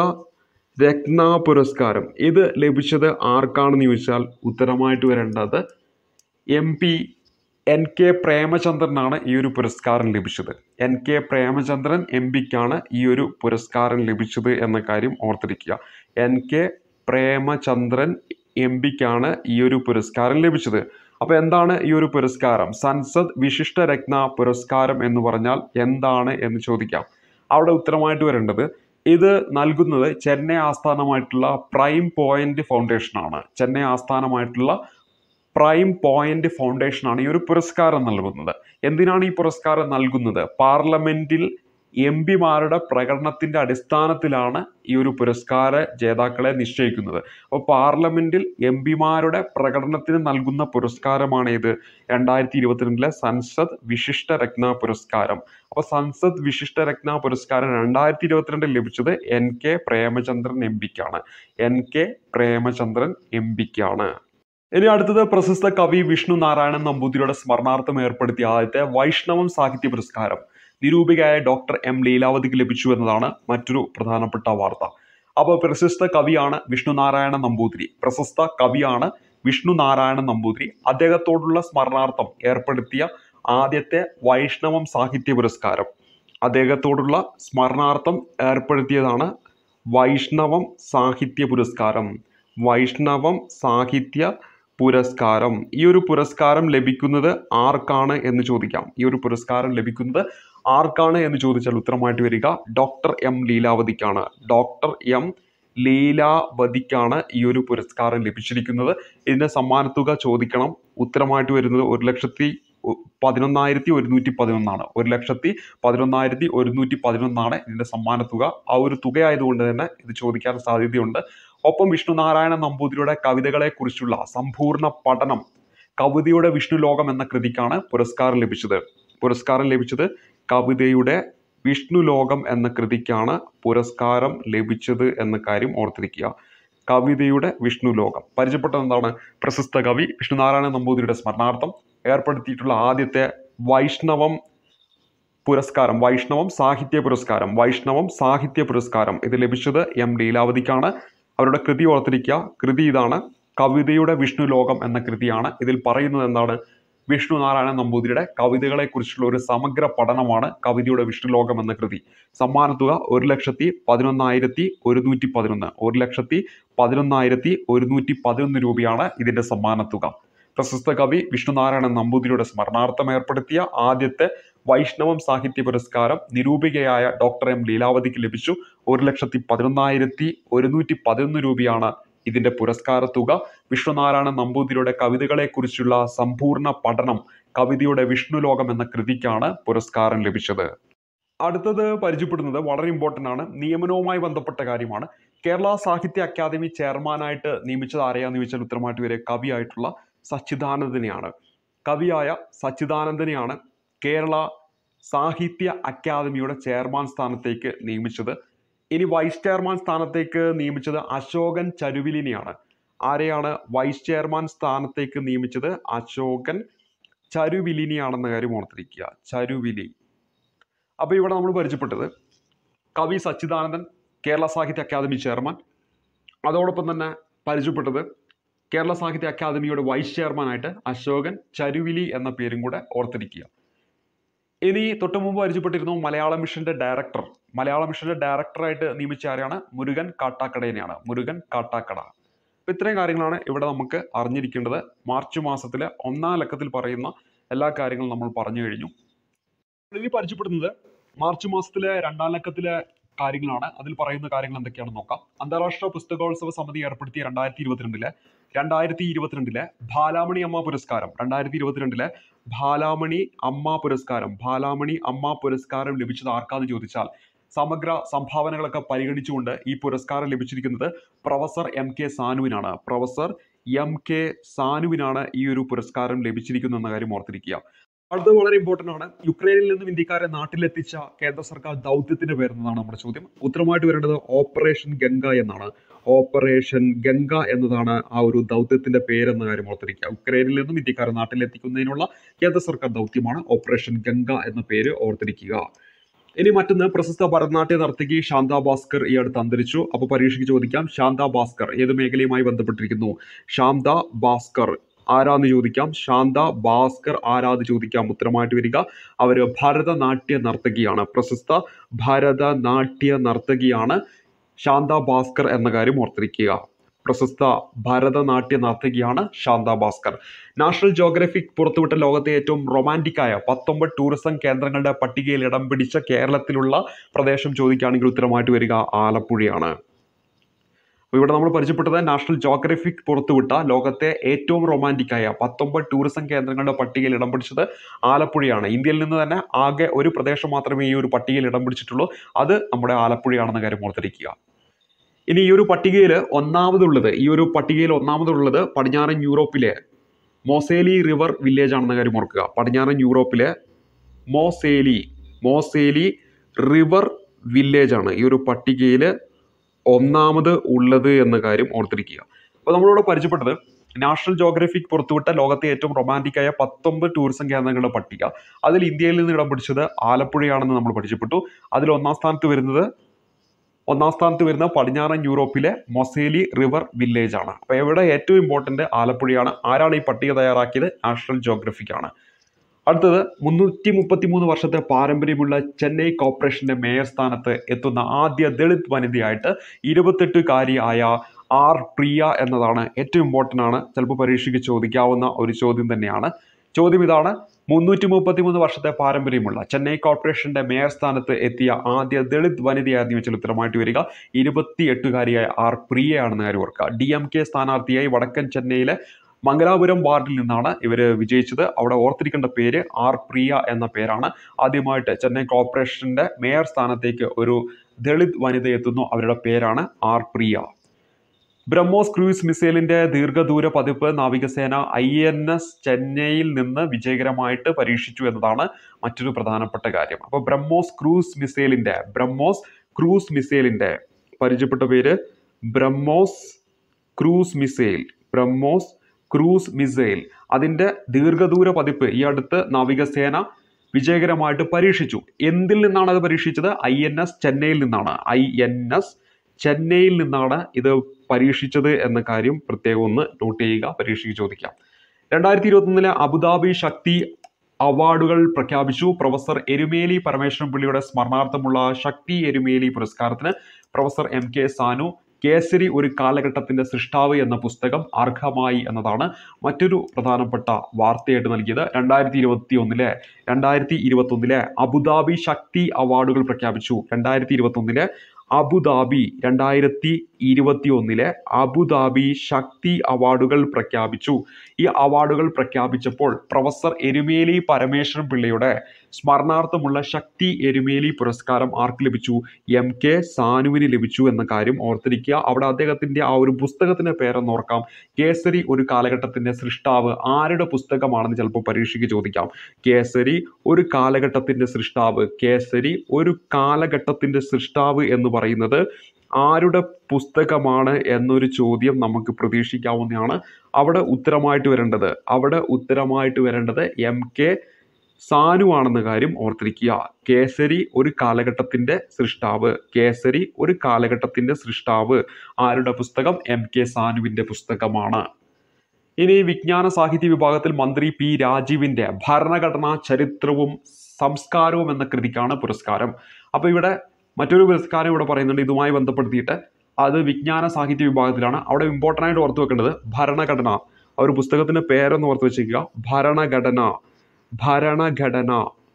രത്ന പുരസ്കാരം ഇത് ലഭിച്ചത് ആർക്കാണെന്ന് ചോദിച്ചാൽ ഉത്തരമായിട്ട് വരേണ്ടത് എം പി എൻ കെ പ്രേമചന്ദ്രനാണ് ഈ ഒരു പുരസ്കാരം ലഭിച്ചത് എൻ കെ പ്രേമചന്ദ്രൻ എം പിക്കാണ് ഈ ഒരു പുരസ്കാരം ലഭിച്ചത് എന്ന കാര്യം ഓർത്തിരിക്കുക എൻ കെ പ്രേമചന്ദ്രൻ എം പിക്കാണ് ഈ ഒരു പുരസ്കാരം ലഭിച്ചത് അപ്പോൾ എന്താണ് ഈ ഒരു പുരസ്കാരം സൻസദ് വിശിഷ്ട രത്ന പുരസ്കാരം എന്ന് പറഞ്ഞാൽ എന്താണ് എന്ന് ചോദിക്കാം അവിടെ ഉത്തരമായിട്ട് വരേണ്ടത് ഇത് നൽകുന്നത് ചെന്നൈ ആസ്ഥാനമായിട്ടുള്ള പ്രൈം പോയിന്റ് ഫൗണ്ടേഷനാണ് ചെന്നൈ ആസ്ഥാനമായിട്ടുള്ള പ്രൈം പോയിന്റ് ഫൗണ്ടേഷനാണ് ഈ ഒരു പുരസ്കാരം നൽകുന്നത് എന്തിനാണ് ഈ പുരസ്കാരം നൽകുന്നത് പാർലമെന്റിൽ എം പിമാരുടെ പ്രകടനത്തിന്റെ അടിസ്ഥാനത്തിലാണ് ഈ ഒരു പുരസ്കാര ജേതാക്കളെ നിശ്ചയിക്കുന്നത് അപ്പോൾ പാർലമെന്റിൽ എം പിമാരുടെ പ്രകടനത്തിന് നൽകുന്ന പുരസ്കാരമാണ് ഇത് രണ്ടായിരത്തി ഇരുപത്തിരണ്ടിലെ സൻസദ് വിശിഷ്ട രത്ന പുരസ്കാരം അപ്പോൾ സൻസദ് വിശിഷ്ട രത്ന പുരസ്കാരം രണ്ടായിരത്തി ഇരുപത്തിരണ്ടിൽ ലഭിച്ചത് എൻ കെ പ്രേമചന്ദ്രൻ എം പിക്കാണ് എൻ കെ പ്രേമചന്ദ്രൻ എം പിക്കാണ് ഇനി അടുത്തത് പ്രശസ്ത കവി വിഷ്ണു നാരായണൻ നമ്പൂതിരിയുടെ സ്മരണാർത്ഥം ഏർപ്പെടുത്തിയ ആദ്യത്തെ വൈഷ്ണവം സാഹിത്യ പുരസ്കാരം നിരൂപികയായ ഡോക്ടർ എം ലീലാവതിക്ക് ലഭിച്ചു എന്നതാണ് മറ്റൊരു പ്രധാനപ്പെട്ട വാർത്ത അപ്പോൾ പ്രശസ്ത കവിയാണ് വിഷ്ണു നാരായണ നമ്പൂതിരി പ്രശസ്ത കവിയാണ് വിഷ്ണു നാരായണ നമ്പൂതിരി അദ്ദേഹത്തോടുള്ള സ്മരണാർത്ഥം ഏർപ്പെടുത്തിയ ആദ്യത്തെ വൈഷ്ണവം സാഹിത്യ പുരസ്കാരം അദ്ദേഹത്തോടുള്ള സ്മരണാർത്ഥം ഏർപ്പെടുത്തിയതാണ് വൈഷ്ണവം സാഹിത്യ പുരസ്കാരം വൈഷ്ണവം സാഹിത്യ പുരസ്കാരം ഈ ഒരു പുരസ്കാരം ലഭിക്കുന്നത് ആർക്കാണ് എന്ന് ചോദിക്കാം ഈ ഒരു പുരസ്കാരം ലഭിക്കുന്നത് ആർക്കാണ് എന്ന് ചോദിച്ചാൽ ഉത്തരമായിട്ട് വരിക ഡോക്ടർ എം ലീലാവതിക്കാണ് ഡോക്ടർ എം ലീലാവതിക്കാണ് ഈ ഒരു പുരസ്കാരം ലഭിച്ചിരിക്കുന്നത് ഇതിന്റെ സമ്മാനത്തുക ചോദിക്കണം ഉത്തരമായിട്ട് വരുന്നത് ഒരു ലക്ഷത്തി ഒ- പതിനൊന്നായിരത്തി ഒരുന്നൂറ്റി പതിനൊന്നാണ് ഒരു ലക്ഷത്തി പതിനൊന്നായിരത്തി ഒരുന്നൂറ്റി പതിനൊന്നാണ് ഇതിന്റെ സമ്മാനത്തുക ആ ഒരു തുകയായതുകൊണ്ട് തന്നെ ഇത് ചോദിക്കാൻ സാധ്യതയുണ്ട് ഒപ്പം വിഷ്ണു നാരായണ നമ്പൂതിരിയുടെ കവിതകളെ കുറിച്ചുള്ള സമ്പൂർണ്ണ പഠനം കവിതയുടെ വിഷ്ണു ലോകം എന്ന കൃതിക്കാണ് പുരസ്കാരം ലഭിച്ചത് പുരസ്കാരം ലഭിച്ചത് കവിതയുടെ വിഷ്ണു ലോകം എന്ന കൃതിക്കാണ് പുരസ്കാരം ലഭിച്ചത് എന്ന കാര്യം ഓർത്തിരിക്കുക കവിതയുടെ വിഷ്ണു ലോകം പരിചയപ്പെട്ടത് എന്താണ് പ്രശസ്ത കവി വിഷ്ണുനാരായണ നമ്പൂതിരിയുടെ സ്മരണാർത്ഥം ഏർപ്പെടുത്തിയിട്ടുള്ള ആദ്യത്തെ വൈഷ്ണവം പുരസ്കാരം വൈഷ്ണവം സാഹിത്യ പുരസ്കാരം വൈഷ്ണവം സാഹിത്യ പുരസ്കാരം ഇത് ലഭിച്ചത് എം ലീലാവതിക്കാണ് അവരുടെ കൃതി ഓർത്തിരിക്കുക കൃതി ഇതാണ് കവിതയുടെ വിഷ്ണു ലോകം എന്ന കൃതിയാണ് ഇതിൽ പറയുന്നത് എന്താണ് വിഷ്ണു നാരായണ നമ്പൂതിരിയുടെ കവിതകളെ കുറിച്ചുള്ള ഒരു സമഗ്ര പഠനമാണ് കവിതയുടെ വിഷ്ണു ലോകം എന്ന കൃതി സമ്മാനത്തുക ഒരു ലക്ഷത്തി പതിനൊന്നായിരത്തി ഒരുന്നൂറ്റി പതിനൊന്ന് ഒരു ലക്ഷത്തി പതിനൊന്നായിരത്തി ഒരുന്നൂറ്റി പതിനൊന്ന് രൂപയാണ് ഇതിന്റെ സമ്മാനത്തുക പ്രശസ്ത കവി വിഷ്ണുനാരായണ നമ്പൂതിരിയുടെ സ്മരണാർത്ഥം ഏർപ്പെടുത്തിയ ആദ്യത്തെ വൈഷ്ണവം സാഹിത്യ പുരസ്കാരം നിരൂപികയായ ഡോക്ടർ എം ലീലാവതിക്ക് ലഭിച്ചു ഒരു ലക്ഷത്തി പതിനൊന്നായിരത്തി ഒരുന്നൂറ്റി പതിനൊന്ന് രൂപയാണ് ഇതിന്റെ പുരസ്കാര തുക വിഷ്ണുനാരായണ നമ്പൂതിരിയുടെ കവിതകളെ കുറിച്ചുള്ള സമ്പൂർണ്ണ പഠനം കവിതയുടെ വിഷ്ണു ലോകം എന്ന കൃതിക്കാണ് പുരസ്കാരം ലഭിച്ചത് അടുത്തത് പരിചയപ്പെടുന്നത് വളരെ ഇമ്പോർട്ടൻ്റ് ആണ് നിയമനവുമായി ബന്ധപ്പെട്ട കാര്യമാണ് കേരള സാഹിത്യ അക്കാദമി ചെയർമാനായിട്ട് നിയമിച്ചത് ആരെയാന്ന് ചോദിച്ചാൽ ഉത്തരമായിട്ട് വരെ കവിയായിട്ടുള്ള സച്ചിദാനന്ദനെയാണ് കവിയായ സച്ചിദാനന്ദനെയാണ് കേരള സാഹിത്യ അക്കാദമിയുടെ ചെയർമാൻ സ്ഥാനത്തേക്ക് നിയമിച്ചത് ഇനി വൈസ് ചെയർമാൻ സ്ഥാനത്തേക്ക് നിയമിച്ചത് അശോകൻ ചരുവിലിനെയാണ് ആരെയാണ് വൈസ് ചെയർമാൻ സ്ഥാനത്തേക്ക് നിയമിച്ചത് അശോകൻ ചരുവിലിനെയാണെന്ന കാര്യം ഓർത്തിരിക്കുക ചരുവിലി അപ്പോൾ ഇവിടെ നമ്മൾ പരിചയപ്പെട്ടത് കവി സച്ചിദാനന്ദൻ കേരള സാഹിത്യ അക്കാദമി ചെയർമാൻ അതോടൊപ്പം തന്നെ പരിചയപ്പെട്ടത് കേരള സാഹിത്യ അക്കാദമിയുടെ വൈസ് ചെയർമാനായിട്ട് അശോകൻ ചരുവിലി എന്ന പേരും കൂടെ ഓർത്തിരിക്കുക ഇനി തൊട്ടു മുമ്പ് പരിചയപ്പെട്ടിരുന്നു മലയാള മിഷന്റെ ഡയറക്ടർ മലയാള മിഷന്റെ ഡയറക്ടറായിട്ട് നിയമിച്ച ആരെയാണ് മുരുകൻ കാട്ടാക്കടേനെയാണ് മുരുകൻ കാട്ടാക്കട അപ്പൊ ഇത്രയും കാര്യങ്ങളാണ് ഇവിടെ നമുക്ക് അറിഞ്ഞിരിക്കേണ്ടത് മാർച്ച് മാസത്തിലെ ഒന്നാം ലക്കത്തിൽ പറയുന്ന എല്ലാ കാര്യങ്ങളും നമ്മൾ പറഞ്ഞു കഴിഞ്ഞു ഇനി പരിചയപ്പെടുന്നത് മാർച്ച് മാസത്തിലെ രണ്ടാം ലക്കത്തിലെ കാര്യങ്ങളാണ് അതിൽ പറയുന്ന കാര്യങ്ങൾ എന്തൊക്കെയാണെന്ന് നോക്കാം അന്താരാഷ്ട്ര പുസ്തകോത്സവ സമിതി ഏർപ്പെടുത്തിയ രണ്ടായിരത്തി ഇരുപത്തിരണ്ടിലെ രണ്ടായിരത്തി ഇരുപത്തിരണ്ടിലെ ബാലാമണി അമ്മ പുരസ്കാരം രണ്ടായിരത്തി ഇരുപത്തിരണ്ടിലെ ബാലാമണി അമ്മ പുരസ്കാരം ബാലാമണി അമ്മ പുരസ്കാരം ലഭിച്ചത് ആർക്കാന്ന് ചോദിച്ചാൽ സമഗ്ര സംഭാവനകളൊക്കെ പരിഗണിച്ചുകൊണ്ട് ഈ പുരസ്കാരം ലഭിച്ചിരിക്കുന്നത് പ്രൊഫസർ എം കെ സാനുവിനാണ് പ്രൊഫസർ എം കെ സാനുവിനാണ് ഈ ഒരു പുരസ്കാരം ലഭിച്ചിരിക്കുന്നത് എന്ന കാര്യം ഓർത്തിരിക്കുക അടുത്തത് വളരെ ഇമ്പോർട്ടന്റ് ആണ് യുക്രൈനിൽ നിന്നും ഇന്ത്യക്കാരെ നാട്ടിലെത്തിച്ച കേന്ദ്ര സർക്കാർ ദൗത്യത്തിന്റെ പേരെന്നതാണ് നമ്മുടെ ചോദ്യം ഉത്തരമായിട്ട് വരേണ്ടത് ഓപ്പറേഷൻ ഗംഗ എന്നാണ് ഓപ്പറേഷൻ ഗംഗ എന്നതാണ് ആ ഒരു ദൗത്യത്തിന്റെ പേരെന്ന കാര്യം ഓർത്തിരിക്കുക യുക്രൈനിൽ നിന്നും ഇന്ത്യക്കാരെ നാട്ടിലെത്തിക്കുന്നതിനുള്ള കേന്ദ്ര സർക്കാർ ദൗത്യമാണ് ഓപ്പറേഷൻ ഗംഗ എന്ന പേര് ഓർത്തിരിക്കുക ഇനി മറ്റൊന്ന് പ്രശസ്ത ഭരതനാട്യ നർത്തകി ശാന്ത ഭാസ്കർ ഈ അടുത്ത് അന്തരിച്ചു അപ്പോൾ പരീക്ഷയ്ക്ക് ചോദിക്കാം ശാന്ത ഭാസ്കർ ഏത് മേഖലയുമായി ബന്ധപ്പെട്ടിരിക്കുന്നു ശാന്ത ഭാസ്കർ ആരാന്ന് ചോദിക്കാം ശാന്ത ഭാസ്കർ ആരാന്ന് ചോദിക്കാം ഉത്തരമായിട്ട് വരിക അവര് ഭരതനാട്യ നർത്തകിയാണ് പ്രശസ്ത ഭരതനാട്യ നർത്തകിയാണ് ശാന്ത ഭാസ്കർ എന്ന കാര്യം ഓർത്തിരിക്കുക പ്രശസ്ത ഭരതനാട്യ നർത്തകിയാണ് ശാന്ത ഭാസ്കർ നാഷണൽ ജോഗ്രഫിക് പുറത്തുവിട്ട ലോകത്തെ ഏറ്റവും റൊമാൻറ്റിക് ആയ പത്തൊമ്പത് ടൂറിസം കേന്ദ്രങ്ങളുടെ പട്ടികയിൽ ഇടം പിടിച്ച കേരളത്തിലുള്ള പ്രദേശം ചോദിക്കുകയാണെങ്കിൽ ഉത്തരമായിട്ട് വരിക ആലപ്പുഴയാണ് അപ്പോൾ ഇവിടെ നമ്മൾ പരിചയപ്പെട്ടത് നാഷണൽ ജോഗ്രഫിക് പുറത്തുവിട്ട ലോകത്തെ ഏറ്റവും റൊമാൻറ്റിക് ആയ പത്തൊമ്പത് ടൂറിസം കേന്ദ്രങ്ങളുടെ പട്ടികയിൽ ഇടം പിടിച്ചത് ആലപ്പുഴയാണ് ഇന്ത്യയിൽ നിന്ന് തന്നെ ആകെ ഒരു പ്രദേശം മാത്രമേ ഈ ഒരു പട്ടികയിൽ ഇടം പിടിച്ചിട്ടുള്ളൂ അത് നമ്മുടെ ആലപ്പുഴയാണെന്ന കാര്യം ഓർത്തിരിക്കുക ഇനി ഈ ഒരു പട്ടികയിൽ ഒന്നാമതുള്ളത് ഈ ഒരു പട്ടികയിൽ ഒന്നാമതുള്ളത് പടിഞ്ഞാറൻ യൂറോപ്പിലെ മോസേലി റിവർ വില്ലേജ് ആണെന്ന കാര്യം ഓർക്കുക പടിഞ്ഞാറൻ യൂറോപ്പിലെ മോസേലി മോസേലി റിവർ വില്ലേജ് ആണ് ഈ ഒരു പട്ടികയിൽ ഒന്നാമത് ഉള്ളത് എന്ന കാര്യം ഓർത്തിരിക്കുക അപ്പോൾ നമ്മളിവിടെ പരിചയപ്പെട്ടത് നാഷണൽ ജോഗ്രഫിക് പുറത്തുവിട്ട ലോകത്തെ ഏറ്റവും റൊമാൻറ്റിക് ആയ പത്തൊമ്പത് ടൂറിസം കേന്ദ്രങ്ങളുടെ പട്ടിക അതിൽ ഇന്ത്യയിൽ നിന്ന് ഇടം പിടിച്ചത് ആലപ്പുഴയാണെന്ന് നമ്മൾ പരിചയപ്പെട്ടു അതിൽ ഒന്നാം സ്ഥാനത്ത് വരുന്നത് ഒന്നാം സ്ഥാനത്ത് വരുന്ന പടിഞ്ഞാറൻ യൂറോപ്പിലെ മൊസേലി റിവർ വില്ലേജ് ആണ് അപ്പോൾ ഇവിടെ ഏറ്റവും ഇമ്പോർട്ടൻ്റ് ആലപ്പുഴയാണ് ആരാണ് ഈ പട്ടിക തയ്യാറാക്കിയത് നാഷണൽ ജോഗ്രഫിക് ആണ് അടുത്തത് മുന്നൂറ്റി മുപ്പത്തി മൂന്ന് വർഷത്തെ പാരമ്പര്യമുള്ള ചെന്നൈ കോർപ്പറേഷന്റെ മേയർ സ്ഥാനത്ത് എത്തുന്ന ആദ്യ ദളിത് വനിതയായിട്ട് ഇരുപത്തെട്ടുകാരിയായ ആർ പ്രിയ എന്നതാണ് ഏറ്റവും ഇമ്പോർട്ടൻ്റ് ആണ് ചിലപ്പോൾ പരീക്ഷയ്ക്ക് ചോദിക്കാവുന്ന ഒരു ചോദ്യം തന്നെയാണ് ചോദ്യം ഇതാണ് മുന്നൂറ്റി മുപ്പത്തി മൂന്ന് വർഷത്തെ പാരമ്പര്യമുള്ള ചെന്നൈ കോർപ്പറേഷന്റെ മേയർ സ്ഥാനത്ത് എത്തിയ ആദ്യ ദളിത് വനിതയായിരുന്നു വെച്ചാൽ ഉത്തരമായിട്ട് വരിക ഇരുപത്തി എട്ടുകാരിയായ ആർ പ്രിയയാണെന്ന് കാര്യം ഓർക്കുക ഡി എം കെ സ്ഥാനാർത്ഥിയായി വടക്കൻ ചെന്നൈയിലെ മംഗലാപുരം വാർഡിൽ നിന്നാണ് ഇവർ വിജയിച്ചത് അവിടെ ഓർത്തിരിക്കേണ്ട പേര് ആർ പ്രിയ എന്ന പേരാണ് ആദ്യമായിട്ട് ചെന്നൈ കോർപ്പറേഷന്റെ മേയർ സ്ഥാനത്തേക്ക് ഒരു ദളിത് വനിത എത്തുന്നു അവരുടെ പേരാണ് ആർ പ്രിയ ബ്രഹ്മോസ് ക്രൂയിസ് മിസൈലിന്റെ ദീർഘദൂര പതിപ്പ് നാവികസേന ഐ എൻ എസ് ചെന്നൈയിൽ നിന്ന് വിജയകരമായിട്ട് പരീക്ഷിച്ചു എന്നതാണ് മറ്റൊരു പ്രധാനപ്പെട്ട കാര്യം അപ്പോൾ ബ്രഹ്മോസ് ക്രൂസ് മിസൈലിന്റെ ബ്രഹ്മോസ് ക്രൂസ് മിസൈലിന്റെ പരിചയപ്പെട്ട പേര് BrahMos cruise missile BrahMos cruise missile അതിന്റെ ദീർഘദൂര പതിപ്പ് ഈ അടുത്ത് നാവികസേന വിജയകരമായിട്ട് പരീക്ഷിച്ചു എന്തിൽ നിന്നാണ് അത് പരീക്ഷിച്ചത് ഐ എൻ എസ് ചെന്നൈയിൽ നിന്നാണ് ഐ എൻ എസ് ചെന്നൈയിൽ നിന്നാണ് ഇത് പരീക്ഷിച്ചത് എന്ന കാര്യം പ്രത്യേകം ഒന്ന് നോട്ട് ചെയ്യുക പരീക്ഷയ്ക്ക് ചോദിക്കാം രണ്ടായിരത്തി ഇരുപത്തൊന്നിലെ അബുദാബി ശക്തി അവാർഡുകൾ പ്രഖ്യാപിച്ചു പ്രൊഫസർ എരുമേലി പരമേശ്വരൻ പിള്ളിയുടെ സ്മരണാർത്ഥമുള്ള ശക്തി എരുമേലി പുരസ്കാരത്തിന് professor M K Sanu Kesari ഒരു കാലഘട്ടത്തിന്റെ സൃഷ്ടാവ് എന്ന പുസ്തകം അർഹമായി എന്നതാണ് മറ്റൊരു പ്രധാനപ്പെട്ട വാർത്തയായിട്ട് നൽകിയത് രണ്ടായിരത്തി ഇരുപത്തി ഒന്നിലെ രണ്ടായിരത്തി ഇരുപത്തി ഒന്നിലെ അബുദാബി ശക്തി അവാർഡുകൾ പ്രഖ്യാപിച്ചു രണ്ടായിരത്തി ഇരുപത്തി ഒന്നിലെ അബുദാബി രണ്ടായിരത്തി ഇരുപത്തി ഒന്നിലെ അബുദാബി ശക്തി അവാർഡുകൾ പ്രഖ്യാപിച്ചു ഈ അവാർഡുകൾ പ്രഖ്യാപിച്ചപ്പോൾ പ്രൊഫസർ എരുമേലി പരമേശ്വരൻ പിള്ളയുടെ സ്മരണാർത്ഥമുള്ള ശക്തി എരുമേലി പുരസ്കാരം ആർക്ക് ലഭിച്ചു എം കെ സാനുവിന് ലഭിച്ചു എന്ന കാര്യം ഓർത്തിരിക്കുക അവിടെ അദ്ദേഹത്തിന്റെ ആ ഒരു പുസ്തകത്തിന്റെ പേരെന്ന് ഓർക്കാം കേസരി ഒരു കാലഘട്ടത്തിന്റെ സൃഷ്ടാവ് ആരുടെ പുസ്തകമാണെന്ന് ചിലപ്പോൾ പരീക്ഷയ്ക്ക് ചോദിക്കാം കേസരി ഒരു കാലഘട്ടത്തിന്റെ സൃഷ്ടാവ് കേസരി ഒരു കാലഘട്ടത്തിന്റെ സൃഷ്ടാവ് എന്ന് പറയുന്നത് ആരുടെ പുസ്തകമാണ് എന്നൊരു ചോദ്യം നമുക്ക് പ്രതീക്ഷിക്കാവുന്നതാണ് അവിടെ ഉത്തരമായിട്ട് വരേണ്ടത് അവിടെ ഉത്തരമായിട്ട് വരേണ്ടത് എം കെ സാനു ആണെന്ന കാര്യം ഓർത്തിരിക്കുക കേസരി ഒരു കാലഘട്ടത്തിന്റെ സൃഷ്ടാവ് കേസരി ഒരു കാലഘട്ടത്തിന്റെ സൃഷ്ടാവ് ആരുടെ പുസ്തകം എം കെ സാനുവിന്റെ പുസ്തകമാണ് ഇനി വിജ്ഞാന സാഹിത്യ വിഭാഗത്തിൽ മന്ത്രി പി രാജീവിന്റെ ഭരണഘടനാ ചരിത്രവും സംസ്കാരവും എന്ന കൃതിക്കാണ് പുരസ്കാരം അപ്പോൾ ഇവിടെ മറ്റൊരു പുരസ്കാരം ഇവിടെ പറയുന്നുണ്ട് ഇതുമായി ബന്ധപ്പെടുത്തിയിട്ട് അത് വിജ്ഞാന സാഹിത്യ വിഭാഗത്തിലാണ് അവിടെ ഇമ്പോർട്ടൻ്റ് ആയിട്ട് ഓർത്ത് വെക്കേണ്ടത് ഭരണഘടന ആ ഒരു പുസ്തകത്തിന്റെ പേരൊന്ന് ഓർത്ത് വെച്ചേക്കുക ഭരണഘടന ഭരണഘടന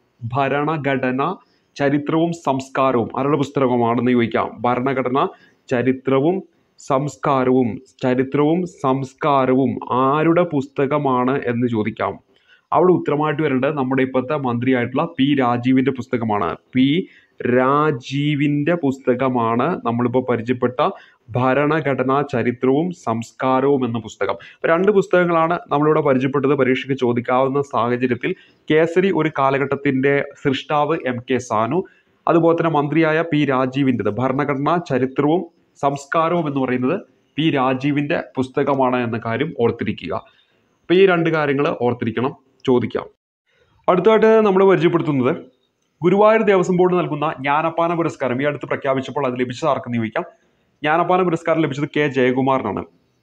ഭരണഘടന ചരിത്രവും സംസ്കാരവും ആരുടെ പുസ്തകമാണെന്ന് ചോദിക്കാം ഭരണഘടന ചരിത്രവും സംസ്കാരവും ചരിത്രവും സംസ്കാരവും ആരുടെ പുസ്തകമാണ് എന്ന് ചോദിക്കാം അവിടെ ഉത്തരമായിട്ട് വരേണ്ടത് നമ്മുടെ ഇപ്പോഴത്തെ മന്ത്രിയായിട്ടുള്ള പി രാജീവിന്റെ പുസ്തകമാണ് പി രാജീവിന്റെ പുസ്തകമാണ് നമ്മളിപ്പോൾ പരിചയപ്പെട്ട ഭരണഘടനാ ചരിത്രവും സംസ്കാരവും എന്ന പുസ്തകം ഇപ്പൊ രണ്ട് പുസ്തകങ്ങളാണ് നമ്മളിവിടെ പരിചയപ്പെട്ടത് പരീക്ഷയ്ക്ക് ചോദിക്കാവുന്ന സാഹചര്യത്തിൽ കേസരി ഒരു കാലഘട്ടത്തിന്റെ സൃഷ്ടാവ് എം കെ സാനു അതുപോലെ തന്നെ മന്ത്രിയായ പി രാജീവിൻ്റെത് ഭരണഘടനാ ചരിത്രവും സംസ്കാരവും എന്ന് പറയുന്നത് പി രാജീവിൻ്റെ പുസ്തകമാണ് എന്ന കാര്യം ഓർത്തിരിക്കുക അപ്പോൾ ഈ രണ്ട് കാര്യങ്ങൾ ഓർത്തിരിക്കണം ചോദിക്കാം അടുത്തതായിട്ട് നമ്മൾ പരിചയപ്പെടുത്തുന്നത് ഗുരുവായൂർ ദേവസ്വം ബോർഡ് നൽകുന്ന ജ്ഞാനപ്പാന പുരസ്കാരം ഈ അടുത്ത് പ്രഖ്യാപിച്ചപ്പോൾ അത് ലഭിച്ചത് ആർക്കെന്ന് ചോദിക്കാം ജ്ഞാനപ്പാന പുരസ്കാരം ലഭിച്ചത് കെ ജയകുമാറിനാണ്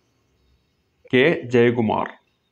കെ ജയകുമാർ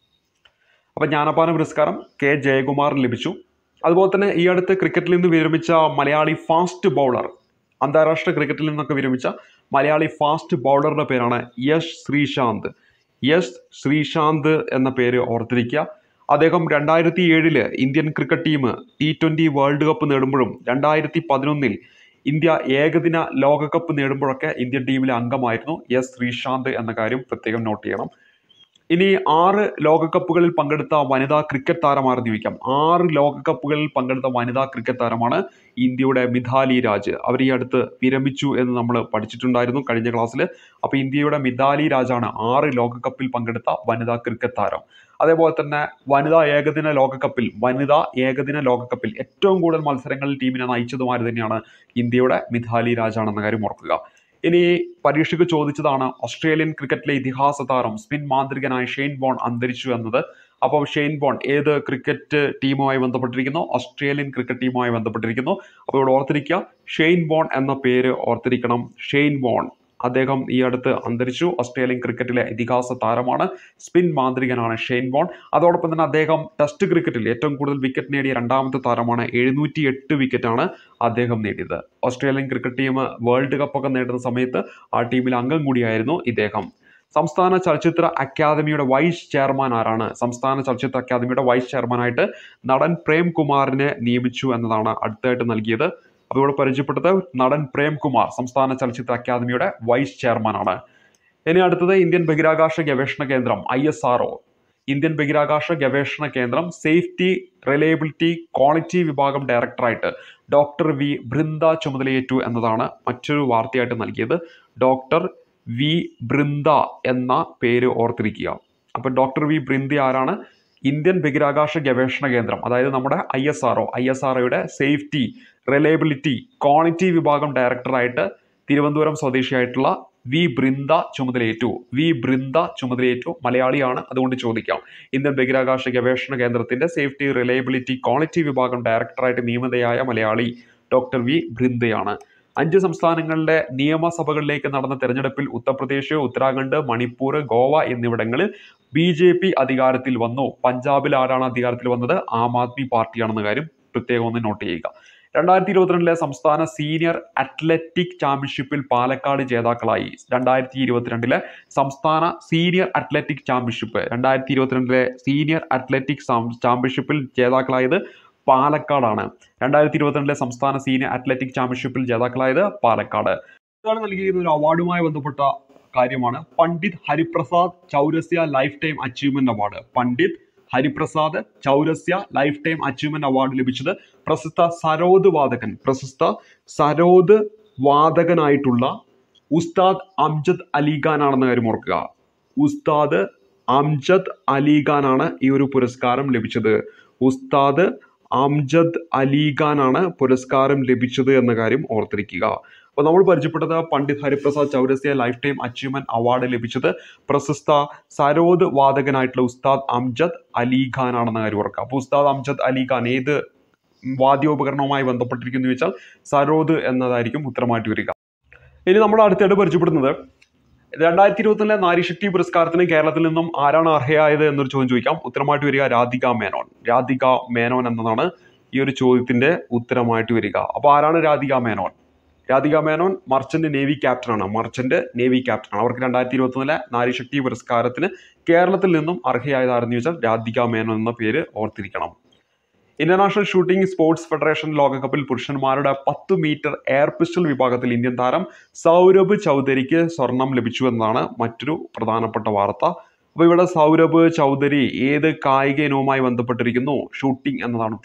അപ്പോൾ ജ്ഞാനപ്പാന പുരസ്കാരം കെ ജയകുമാറിന് ലഭിച്ചു അതുപോലെ തന്നെ ഈ അടുത്ത് ക്രിക്കറ്റിൽ നിന്ന് വിരമിച്ച മലയാളി ഫാസ്റ്റ് ബൗളർ അന്താരാഷ്ട്ര ക്രിക്കറ്റിൽ നിന്നൊക്കെ വിരമിച്ച മലയാളി ഫാസ്റ്റ് ബൗളറുടെ പേരാണ് യശ് ശ്രീശാന്ത് യശ് ശ്രീശാന്ത് എന്ന പേര് ഓർത്തിരിക്കുക അദ്ദേഹം രണ്ടായിരത്തി ഏഴില് Indian cricket team T twenty world cup നേടുമ്പോഴും രണ്ടായിരത്തി പതിനൊന്നിൽ ഇന്ത്യ ഏകദിന ലോകകപ്പ് നേടുമ്പോഴൊക്കെ ഇന്ത്യൻ ടീമിലെ അംഗമായിരുന്നു എസ് ശ്രീശാന്ത് എന്ന കാര്യം പ്രത്യേകം നോട്ട് ചെയ്യണം ഇനി ആറ് ലോകകപ്പുകളിൽ പങ്കെടുത്ത വനിതാ ക്രിക്കറ്റ് താരമാരെന്ന് ചോദിക്കാം ആറ് ലോകകപ്പുകളിൽ പങ്കെടുത്ത വനിതാ ക്രിക്കറ്റ് താരമാണ് ഇന്ത്യയുടെ മിഥാലി രാജ് അവർ ഈ അടുത്ത് വിരമിച്ചു എന്ന് നമ്മൾ പഠിച്ചിട്ടുണ്ടായിരുന്നു കഴിഞ്ഞ ക്ലാസ്സിൽ അപ്പോൾ ഇന്ത്യയുടെ മിഥാലി രാജാണ് ആറ് ലോകകപ്പിൽ പങ്കെടുത്ത വനിതാ ക്രിക്കറ്റ് താരം അതേപോലെ തന്നെ വനിതാ ഏകദിന ലോകകപ്പിൽ വനിതാ ഏകദിന ലോകകപ്പിൽ ഏറ്റവും കൂടുതൽ മത്സരങ്ങളിൽ ടീമിനെ നയിച്ചതുമാര് തന്നെയാണ് ഇന്ത്യയുടെ മിഥാലി രാജാണെന്ന കാര്യം ഓർക്കുക ഇനി പരീക്ഷയ്ക്ക് ചോദിച്ചതാണ് ഓസ്ട്രേലിയൻ ക്രിക്കറ്റിലെ ഇതിഹാസ താരം സ്പിൻ മാന്ത്രികനായ ഷെയ്ൻ ബോൺ അന്തരിച്ചു എന്നത് അപ്പോൾ ഷെയ്ൻ ബോൺ ഏത് ക്രിക്കറ്റ് ടീമുമായി ബന്ധപ്പെട്ടിരിക്കുന്നു ഓസ്ട്രേലിയൻ ക്രിക്കറ്റ് ടീമുമായി ബന്ധപ്പെട്ടിരിക്കുന്നു അപ്പോൾ ഇവിടെ ഓർത്തിരിക്കുക ഷെയ്ൻ ബോൺ എന്ന പേര് ഓർത്തിരിക്കണം ഷെയ്ൻ ബോൺ അദ്ദേഹം ഈ അടുത്ത് അന്തരിച്ചു ഓസ്ട്രേലിയൻ ക്രിക്കറ്റിലെ ഇതിഹാസ താരമാണ് സ്പിൻ മാന്ത്രികനാണ് ഷെയ്ൻ ബോൺ അതോടൊപ്പം തന്നെ അദ്ദേഹം ടെസ്റ്റ് ക്രിക്കറ്റിൽ ഏറ്റവും കൂടുതൽ വിക്കറ്റ് നേടിയ രണ്ടാമത്തെ താരമാണ് എഴുന്നൂറ്റി എട്ട് വിക്കറ്റാണ് അദ്ദേഹം നേടിയത് ഓസ്ട്രേലിയൻ ക്രിക്കറ്റ് ടീം വേൾഡ് കപ്പൊക്കെ നേടുന്ന സമയത്ത് ആ ടീമിൽ അംഗം കൂടിയായിരുന്നു ഇദ്ദേഹം സംസ്ഥാന ചലച്ചിത്ര അക്കാദമിയുടെ വൈസ് ചെയർമാൻ ആരാണ് സംസ്ഥാന ചലച്ചിത്ര അക്കാദമിയുടെ വൈസ് ചെയർമാനായിട്ട് നടൻ പ്രേം കുമാറിനെ നിയമിച്ചു എന്നതാണ് അടുത്തായിട്ട് നൽകിയത് അപ്പോൾ ഇവിടെ പരിചയപ്പെട്ടത് നടൻ പ്രേംകുമാർ സംസ്ഥാന ചലച്ചിത്ര അക്കാദമിയുടെ വൈസ് ചെയർമാനാണ് ഇനി അടുത്തത് ഇന്ത്യൻ ബഹിരാകാശ ഗവേഷണ കേന്ദ്രം ഐ എസ് ആർ ഇന്ത്യൻ ബഹിരാകാശ ഗവേഷണ കേന്ദ്രം സേഫ്റ്റി റിലയബിലിറ്റി ക്വാളിറ്റി വിഭാഗം ഡയറക്ടറായിട്ട് ഡോക്ടർ വി ബൃന്ദ ചുമതലയേറ്റു എന്നതാണ് മറ്റൊരു വാർത്തയായിട്ട് നൽകിയത് ഡോക്ടർ വി ബൃന്ദ എന്ന പേര് ഓർത്തിരിക്കുക അപ്പോൾ ഡോക്ടർ വി ബൃന്ദ ആരാണ് ഇന്ത്യൻ ബഹിരാകാശ ഗവേഷണ കേന്ദ്രം അതായത് നമ്മുടെ I S R I S R safety reliability quality വിഭാഗം ഡയറക്ടറായിട്ട് തിരുവനന്തപുരം സ്വദേശിയായിട്ടുള്ള വി ബൃന്ദ ചുമതലയേറ്റു വി ബൃന്ദ ചുമതലയേറ്റു മലയാളിയാണ് അതുകൊണ്ട് ചോദിക്കാം ഇന്ത്യൻ ബഹിരാകാശ ഗവേഷണ കേന്ദ്രത്തിന്റെ സേഫ്റ്റി റിലയബിലിറ്റി ക്വാളിറ്റി വിഭാഗം ഡയറക്ടറായിട്ട് നിയമിതയായ മലയാളി ഡോക്ടർ വി ബൃന്ദയാണ് അഞ്ച് സംസ്ഥാനങ്ങളിലെ നിയമസഭകളിലേക്ക് നടന്ന തെരഞ്ഞെടുപ്പിൽ ഉത്തർപ്രദേശ് ഉത്തരാഖണ്ഡ് മണിപ്പൂർ ഗോവ എന്നിവിടങ്ങളിൽ ബി ജെ പി അധികാരത്തിൽ വന്നു പഞ്ചാബിൽ ആരാണ് അധികാരത്തിൽ വന്നത് ആം ആദ്മി പാർട്ടിയാണെന്ന കാര്യം പ്രത്യേകം ഒന്ന് നോട്ട് ചെയ്യുക രണ്ടായിരത്തി ഇരുപത്തിരണ്ടിലെ സംസ്ഥാന സീനിയർ അത്ലറ്റിക് ചാമ്പ്യൻഷിപ്പിൽ പാലക്കാട് ജേതാക്കളായി രണ്ടായിരത്തി ഇരുപത്തിരണ്ടിലെ സംസ്ഥാന സീനിയർ അത്ലറ്റിക് ചാമ്പ്യൻഷിപ്പ് രണ്ടായിരത്തി ഇരുപത്തിരണ്ടിലെ സീനിയർ അത്ലറ്റിക് ചാമ്പ്യൻഷിപ്പിൽ ജേതാക്കളായത് പാലക്കാടാണ് രണ്ടായിരത്തി ഇരുപത്തിരണ്ടിലെ സംസ്ഥാന സീനിയർ അത്ലറ്റിക് ചാമ്പ്യൻഷിപ്പിൽ ജേതാക്കളായത് പാലക്കാട് ഇതാണ് നൽകിയിരിക്കുന്ന ഒരു അവാർഡുമായി ബന്ധപ്പെട്ട കാര്യമാണ് Pandit Hariprasad Chaurasia life time achievement award Pandit Hariprasad Chaurasia life time achievement award ലഭിച്ചത് പ്രശസ്ത സരോദ് വാദകൻ പ്രശസ്ത സരോദ് വാദകനായിട്ടുള്ള ഉസ്താദ് അംജദ് അലിഖാൻ ആണെന്ന കാര്യം ഓർക്കുക ഉസ്താദ് അംജദ് അലിഖാനാണ് ഈ ഒരു പുരസ്കാരം ലഭിച്ചത് ഉസ്താദ് അംജദ് അലിഖാനാണ് പുരസ്കാരം ലഭിച്ചത് എന്ന കാര്യം ഓർത്തിരിക്കുക അപ്പോൾ നമ്മൾ പരിചയപ്പെട്ടത് Pandit Hariprasad Chaurasia life time achievement award ലഭിച്ചത് പ്രശസ്ത സരോദ് വാദകനായിട്ടുള്ള ഉസ്താദ് അംജദ് അലി ഖാൻ ആണെന്ന കാര്യം ഓർക്കുക അപ്പോൾ ഉസ്താദ് അംജദ് അലി ഖാൻ ഏത് വാദ്യോപകരണവുമായി ബന്ധപ്പെട്ടിരിക്കുന്നു വെച്ചാൽ സരോദ് എന്നതായിരിക്കും ഉത്തരമായിട്ട് വരിക ഇനി നമ്മൾ അടുത്തായിട്ട് പരിചയപ്പെടുന്നത് രണ്ടായിരത്തി ഇരുപത്തിലെ നാരിശക്തി പുരസ്കാരത്തിന് കേരളത്തിൽ നിന്നും ആരാണ് അർഹയായത് എന്നൊരു ചോദ്യം ചോദിക്കാം ഉത്തരമായിട്ട് വരിക രാധിക മേനോൻ രാധിക മേനോൻ എന്നതാണ് ഈ ഒരു ചോദ്യത്തിന്റെ ഉത്തരമായിട്ട് വരിക അപ്പോൾ ആരാണ് രാധിക മേനോൻ രാധിക മേനോൻ മർച്ചന്റ് നേവി ക്യാപ്റ്റനാണ് മർച്ചന്റ് നേവി ക്യാപ്റ്റനാണ് അവർക്ക് രണ്ടായിരത്തി ഇരുപത്തിനാലിലെ നാരിശക്തി പുരസ്കാരത്തിന് കേരളത്തിൽ നിന്നും അർഹയായതാരെന്ന് ചോദിച്ചാൽ രാധിക മേനോൻ എന്ന പേര് ഓർത്തിരിക്കണം ഇന്റർനാഷണൽ ഷൂട്ടിംഗ് സ്പോർട്സ് ഫെഡറേഷൻ ലോകകപ്പിൽ പുരുഷന്മാരുടെ പത്ത് മീറ്റർ എയർ പിസ്റ്റൾ വിഭാഗത്തിൽ ഇന്ത്യൻ താരം സൗരഭ് ചൗധരിക്ക് സ്വർണം ലഭിച്ചു എന്നതാണ് മറ്റൊരു പ്രധാനപ്പെട്ട വാർത്ത അപ്പോൾ ഇവിടെ സൗരഭ് ചൗധരി ഏത് കായിക ഇനവുമായി ബന്ധപ്പെട്ടിരിക്കുന്നു ഷൂട്ടിംഗ് എന്നതാണ് ഉത്തരം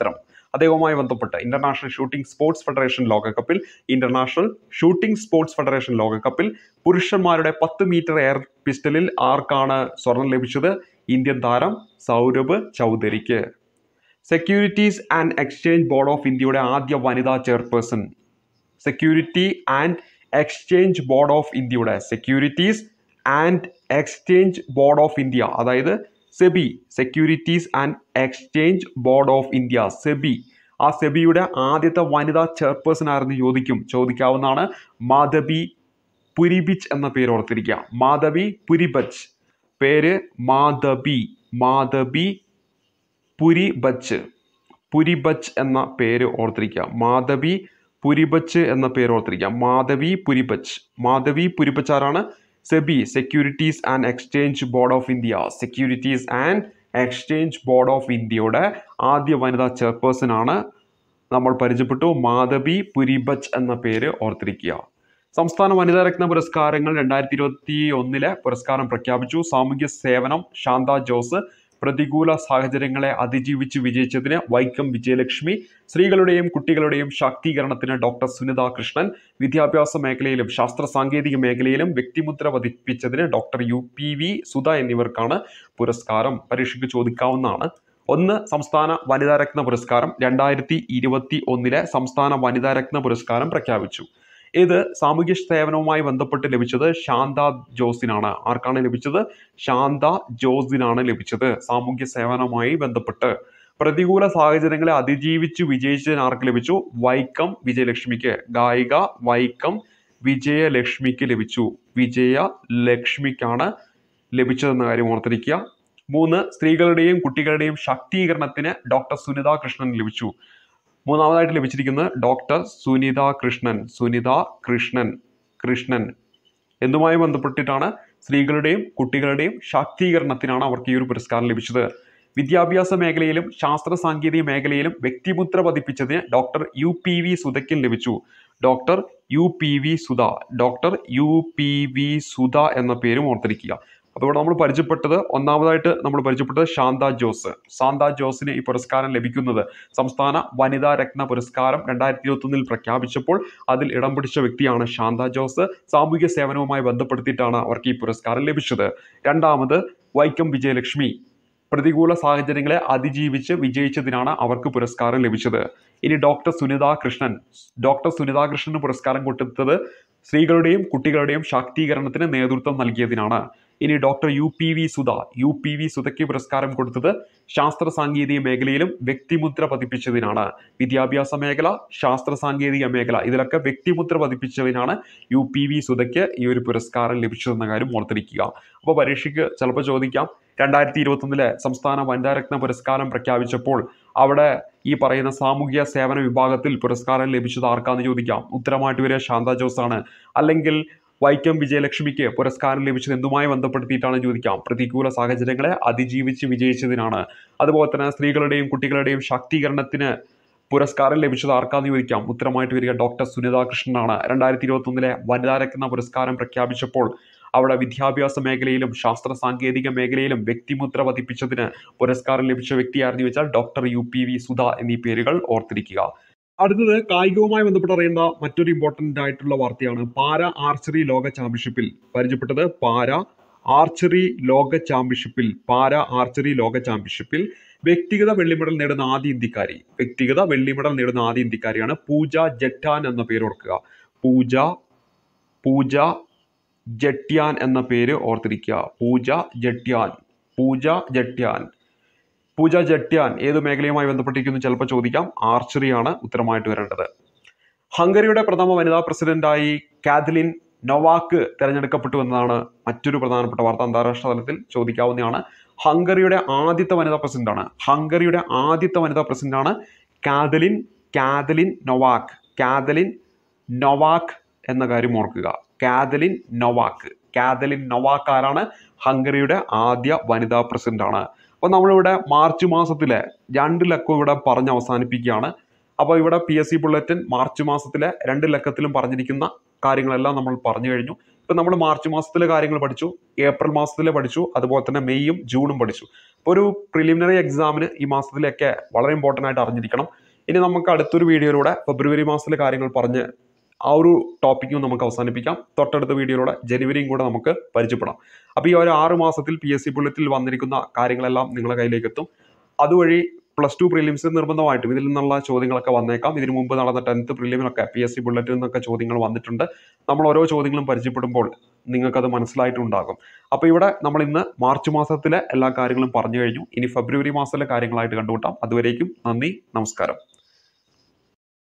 അദ്ദേഹവുമായി ബന്ധപ്പെട്ട് ഇന്റർനാഷണൽ ഷൂട്ടിംഗ് സ്പോർട്സ് ഫെഡറേഷൻ ലോകകപ്പിൽ ഇന്റർനാഷണൽ ഷൂട്ടിംഗ് സ്പോർട്സ് ഫെഡറേഷൻ ലോകകപ്പിൽ പുരുഷന്മാരുടെ പത്ത് മീറ്റർ എയർ പിസ്റ്റലിൽ ആർക്കാണ് സ്വർണം ലഭിച്ചത് ഇന്ത്യൻ താരം സൗരഭ് ചൗധരിക്ക് securities and exchange board of ഇന്ത്യയുടെ ആദ്യ വനിതാ chairperson security and exchange board of ഇന്ത്യയുടെ securities and exchange board of India അതായത് SEBI securities and exchange board of India SEBI ആ സെബിയുടെ ആദ്യത്തെ വനിതാ ചെയർപേഴ്സൺ ആയിരുന്നു ചോദിക്കും ചോദിക്കാവുന്നതാണ് മാധവി പുരിബിച്ച് എന്ന പേര് ഓർത്തിരിക്കുക മാധവി പുരിബച്ച് പേര് മാധവി മാധവി പുരിബച്ച് പുരിബച്ച് എന്ന പേര് ഓർത്തിരിക്കുക മാധവി പുരിബച്ച് എന്ന പേര് ഓർത്തിരിക്കുക മാധവി പുരിബച്ച് മാധവി പുരിബച്ച് ആരാണ് SEBI securities and exchange board of India securities and exchange board of ഇന്ത്യയുടെ ആദ്യ വനിതാ ചെയർപേഴ്സൺ ആണ് നമ്മൾ പരിചയപ്പെട്ടു മാധവി പുരിബച്ച് എന്ന പേര് ഓർത്തിരിക്കുക സംസ്ഥാന വനിതാ രത്ന പുരസ്കാരങ്ങൾ രണ്ടായിരത്തി ഇരുപത്തി ഒന്നിലെ പുരസ്കാരം പ്രഖ്യാപിച്ചു സാമൂഹ്യ സേവനം ശാന്ത ജോസ് പ്രതികൂല സാഹചര്യങ്ങളെ അതിജീവിച്ച് വിജയിച്ചതിന് വൈക്കം വിജയലക്ഷ്മി സ്ത്രീകളുടെയും കുട്ടികളുടെയും ശാക്തീകരണത്തിന് ഡോക്ടർ സുനിത കൃഷ്ണൻ വിദ്യാഭ്യാസ മേഖലയിലും ശാസ്ത്ര സാങ്കേതിക മേഖലയിലും വ്യക്തിമുദ്ര പതിപ്പിച്ചതിന് doctor U P V Sudha എന്നിവർക്കാണ് പുരസ്കാരം പരീക്ഷയ്ക്ക് ചോദിക്കാവുന്നതാണ് ഒന്ന് സംസ്ഥാന വനിതാരത്ന പുരസ്കാരം രണ്ടായിരത്തി ഇരുപത്തി ഒന്നിലെ സംസ്ഥാന വനിതാരത്ന പുരസ്കാരം പ്രഖ്യാപിച്ചു ഇത് സാമൂഹ്യ സേവനവുമായി ബന്ധപ്പെട്ട് ലഭിച്ചത് ശാന്ത ജോസിനാണ് ആർക്കാണ് ലഭിച്ചത് ശാന്ത ജോസിനാണ് ലഭിച്ചത് സാമൂഹ്യ സേവനവുമായി ബന്ധപ്പെട്ട് പ്രതികൂല സാഹചര്യങ്ങളെ അതിജീവിച്ച് വിജയിച്ചതിന് ആർക്ക് ലഭിച്ചു വൈക്കം വിജയലക്ഷ്മിക്ക് ഗായിക വൈക്കം വിജയലക്ഷ്മിക്ക് ലഭിച്ചു വിജയലക്ഷ്മിക്കാണ് ലഭിച്ചതെന്ന കാര്യം ഓർത്തിരിക്കുക മൂന്ന് സ്ത്രീകളുടെയും കുട്ടികളുടെയും ശാക്തീകരണത്തിന് ഡോക്ടർ സുനിത കൃഷ്ണൻ ലഭിച്ചു മൂന്നാമതായിട്ട് ലഭിച്ചിരിക്കുന്നത് ഡോക്ടർ സുനിത കൃഷ്ണൻ സുനിത കൃഷ്ണൻ കൃഷ്ണൻ എന്തുമായി ബന്ധപ്പെട്ടിട്ടാണ് സ്ത്രീകളുടെയും കുട്ടികളുടെയും ശാക്തീകരണത്തിനാണ് അവർക്ക് ഈ ഒരു പുരസ്കാരം ലഭിച്ചത് വിദ്യാഭ്യാസ മേഖലയിലും ശാസ്ത്ര സാങ്കേതിക മേഖലയിലും വ്യക്തിമുദ്ര പതിപ്പിച്ചതിന് ഡോക്ടർ യു പി വി സുധയ്ക്കും ലഭിച്ചു doctor U P V Sudha doctor U P V Sudha എന്ന പേരും ഓർത്തിരിക്കുക അപ്പോൾ ഇവിടെ നമ്മൾ പരിചയപ്പെട്ടത് ഒന്നാമതായിട്ട് നമ്മൾ പരിചയപ്പെട്ടത് ശാന്ത ജോസ് ശാന്ത ജോസിന് ഈ പുരസ്കാരം ലഭിക്കുന്നത് സംസ്ഥാന വനിതാ രത്ന പുരസ്കാരം രണ്ടായിരത്തി ഇരുപത്തൊന്നിൽ പ്രഖ്യാപിച്ചപ്പോൾ അതിൽ ഇടം പിടിച്ച വ്യക്തിയാണ് ശാന്ത ജോസ് സാമൂഹ്യ സേവനവുമായി ബന്ധപ്പെടുത്തിയിട്ടാണ് അവർക്ക് ഈ പുരസ്കാരം ലഭിച്ചത് രണ്ടാമത് വൈക്കം വിജയലക്ഷ്മി പ്രതികൂല സാഹചര്യങ്ങളെ അതിജീവിച്ച് വിജയിച്ചതിനാണ് അവർക്ക് പുരസ്കാരം ലഭിച്ചത് ഇനി ഡോക്ടർ സുനിത കൃഷ്ണൻ ഡോക്ടർ സുനിത കൃഷ്ണന് പുരസ്കാരം കൊടുത്തത് സ്ത്രീകളുടെയും കുട്ടികളുടെയും ശാക്തീകരണത്തിന് നേതൃത്വം നൽകിയതിനാണ് ഇനി doctor U P V Sudha U P V സുധയ്ക്ക് പുരസ്കാരം കൊടുത്തത് ശാസ്ത്ര സാങ്കേതിക മേഖലയിലും വ്യക്തിമുദ്ര പതിപ്പിച്ചതിനാണ് വിദ്യാഭ്യാസ മേഖല ശാസ്ത്ര സാങ്കേതിക മേഖല ഇതിലൊക്കെ വ്യക്തിമുദ്ര പതിപ്പിച്ചതിനാണ് യു പി വി സുധയ്ക്ക് ഈ ഒരു പുരസ്കാരം ലഭിച്ചതെന്ന കാര്യം ഓർത്തിരിക്കുക അപ്പോൾ പരീക്ഷയ്ക്ക് ചിലപ്പോൾ ചോദിക്കാം രണ്ടായിരത്തി ഇരുപത്തൊന്നിലെ സംസ്ഥാന വനിതാരത്ന പുരസ്കാരം പ്രഖ്യാപിച്ചപ്പോൾ അവിടെ ഈ പറയുന്ന സാമൂഹ്യ സേവന വിഭാഗത്തിൽ പുരസ്കാരം ലഭിച്ചത് ആർക്കാന്ന് ചോദിക്കാം ഉത്തരമായിട്ട് വരിക ശാന്ത ജോസ് ആണ് അല്ലെങ്കിൽ വൈക്കം വിജയലക്ഷ്മിക്ക് പുരസ്കാരം ലഭിച്ചത് എന്തുമായി ബന്ധപ്പെടുത്തിയിട്ടാണ് ചോദിക്കാം പ്രതികൂല സാഹചര്യങ്ങളെ അതിജീവിച്ച് വിജയിച്ചതിനാണ് അതുപോലെ തന്നെ സ്ത്രീകളുടെയും കുട്ടികളുടെയും ശാക്തീകരണത്തിന് പുരസ്കാരം ലഭിച്ചത് ആർക്കാന്ന് ചോദിക്കാം ഉത്തരമായിട്ട് വരിക ഡോക്ടർ സുനിത കൃഷ്ണനാണ് രണ്ടായിരത്തി ഇരുപത്തൊന്നിലെ വനിതാരത്ന പുരസ്കാരം പ്രഖ്യാപിച്ചപ്പോൾ അവിടെ വിദ്യാഭ്യാസ മേഖലയിലും ശാസ്ത്ര സാങ്കേതിക മേഖലയിലും വ്യക്തിമുദ്ര പതിപ്പിച്ചതിന് പുരസ്കാരം ലഭിച്ച വ്യക്തിയായിരുന്നു വെച്ചാൽ doctor U P V Sudha എന്നീ പേരുകൾ ഓർത്തിരിക്കുക അടുത്തത് കായികവുമായി ബന്ധപ്പെട്ട് അറിയേണ്ട മറ്റൊരു ഇമ്പോർട്ടന്റ് ആയിട്ടുള്ള വാർത്തയാണ് പാര ആർച്ചറി ലോക ചാമ്പ്യൻഷിപ്പിൽ പരിചയപ്പെട്ടത് പാര ആർച്ചറി ലോക ചാമ്പ്യൻഷിപ്പിൽ പാര ആർച്ചറി ലോക ചാമ്പ്യൻഷിപ്പിൽ വ്യക്തിഗത വെള്ളി മെഡൽ നേടുന്ന ആദ്യ ഇന്ത്യക്കാരി വ്യക്തിഗത വെള്ളി മെഡൽ നേടുന്ന ആദ്യ ഇന്ത്യക്കാരിയാണ് പൂജ ജെട്ടാൻ എന്ന പേര് ഓർക്കുക പൂജ പൂജ ജട്യാൻ എന്ന പേര് ഓർത്തിരിക്കുക പൂജ ജട്യാൻ പൂജ ജട്യാൻ പൂജ ജട്യാൻ ഏത് മേഖലയുമായി ബന്ധപ്പെട്ടിരിക്കുന്നു ചിലപ്പോൾ ചോദിക്കാം ആർച്ചറിയാണ് ഉത്തരമായിട്ട് വരേണ്ടത് ഹംഗറിയുടെ പ്രഥമ വനിതാ പ്രസിഡന്റായി കാഥലിൻ നൊവാക്ക് തെരഞ്ഞെടുക്കപ്പെട്ടു എന്നതാണ് മറ്റൊരു പ്രധാനപ്പെട്ട വാർത്ത അന്താരാഷ്ട്ര തലത്തിൽ ചോദിക്കാവുന്നതാണ് ഹംഗറിയുടെ ആദ്യത്തെ വനിതാ പ്രസിഡന്റാണ് ഹംഗറിയുടെ ആദ്യത്തെ വനിതാ പ്രസിഡന്റാണ് കാഥലിൻ കാഥലിൻ നൊവാക്ക് കാഥലിൻ നൊവാക്ക് എന്ന കാര്യം ഓർക്കുക കാഥലിൻ നൊവാക്ക് കാഥലിൻ നൊവാക്ക് ആരാണ് ഹംഗറിയുടെ ആദ്യ വനിതാ പ്രസിഡന്റാണ് അപ്പോൾ നമ്മളിവിടെ മാർച്ച് മാസത്തിലെ രണ്ട് ലക്കം ഇവിടെ പറഞ്ഞ് അവസാനിപ്പിക്കുകയാണ് അപ്പോൾ ഇവിടെ P S C bulletin March മാസത്തിലെ രണ്ട് ലക്കത്തിലും പറഞ്ഞിരിക്കുന്ന കാര്യങ്ങളെല്ലാം നമ്മൾ പറഞ്ഞു കഴിഞ്ഞു ഇപ്പം നമ്മൾ മാർച്ച് മാസത്തിലെ കാര്യങ്ങൾ പഠിച്ചു ഏപ്രിൽ മാസത്തിലെ പഠിച്ചു അതുപോലെ തന്നെ മെയ്യും ജൂണും പഠിച്ചു അപ്പോൾ ഒരു പ്രിലിമിനറി എക്സാമിന് ഈ മാസത്തിലൊക്കെ വളരെ ഇമ്പോർട്ടൻ്റ് ആയിട്ട് അറിഞ്ഞിരിക്കണം ഇനി നമുക്ക് അടുത്തൊരു വീഡിയോയിലൂടെ ഫെബ്രുവരി മാസത്തിലെ കാര്യങ്ങൾ പറഞ്ഞ് ആ ഒരു ടോപ്പിക്കും നമുക്ക് അവസാനിപ്പിക്കാം തൊട്ടടുത്ത വീഡിയോയിലൂടെ ജനുവരിയും കൂടെ നമുക്ക് പരിചയപ്പെടാം അപ്പോൾ ഈ ഒരു ആറ് മാസത്തിൽ പി എസ് സി ബുള്ളറ്റിൽ വന്നിരിക്കുന്ന കാര്യങ്ങളെല്ലാം നിങ്ങളുടെ കയ്യിലേക്ക് എത്തും അതുവഴി പ്ലസ് ടു പ്രിലിംസ് നിർബന്ധമായിട്ടും ഇതിൽ നിന്നുള്ള ചോദ്യങ്ങളൊക്കെ വന്നേക്കാം ഇതിനു മുമ്പ് നടന്ന ടെൻത്ത് പ്രിലിമിനൊക്കെ പി എസ് സി ബുള്ളറ്റിൽ നിന്നൊക്കെ ചോദ്യങ്ങൾ വന്നിട്ടുണ്ട് നമ്മൾ ഓരോ ചോദ്യങ്ങളും പരിചയപ്പെടുമ്പോൾ നിങ്ങൾക്കത് മനസ്സിലായിട്ടുണ്ടാകും അപ്പോൾ ഇവിടെ നമ്മൾ ഇന്ന് മാർച്ച് മാസത്തിലെ എല്ലാ കാര്യങ്ങളും പറഞ്ഞു കഴിഞ്ഞു ഇനി ഫെബ്രുവരി മാസത്തിലെ കാര്യങ്ങളായിട്ട് കണ്ടുമുട്ടാം അതുവരേക്കും നന്ദി നമസ്കാരം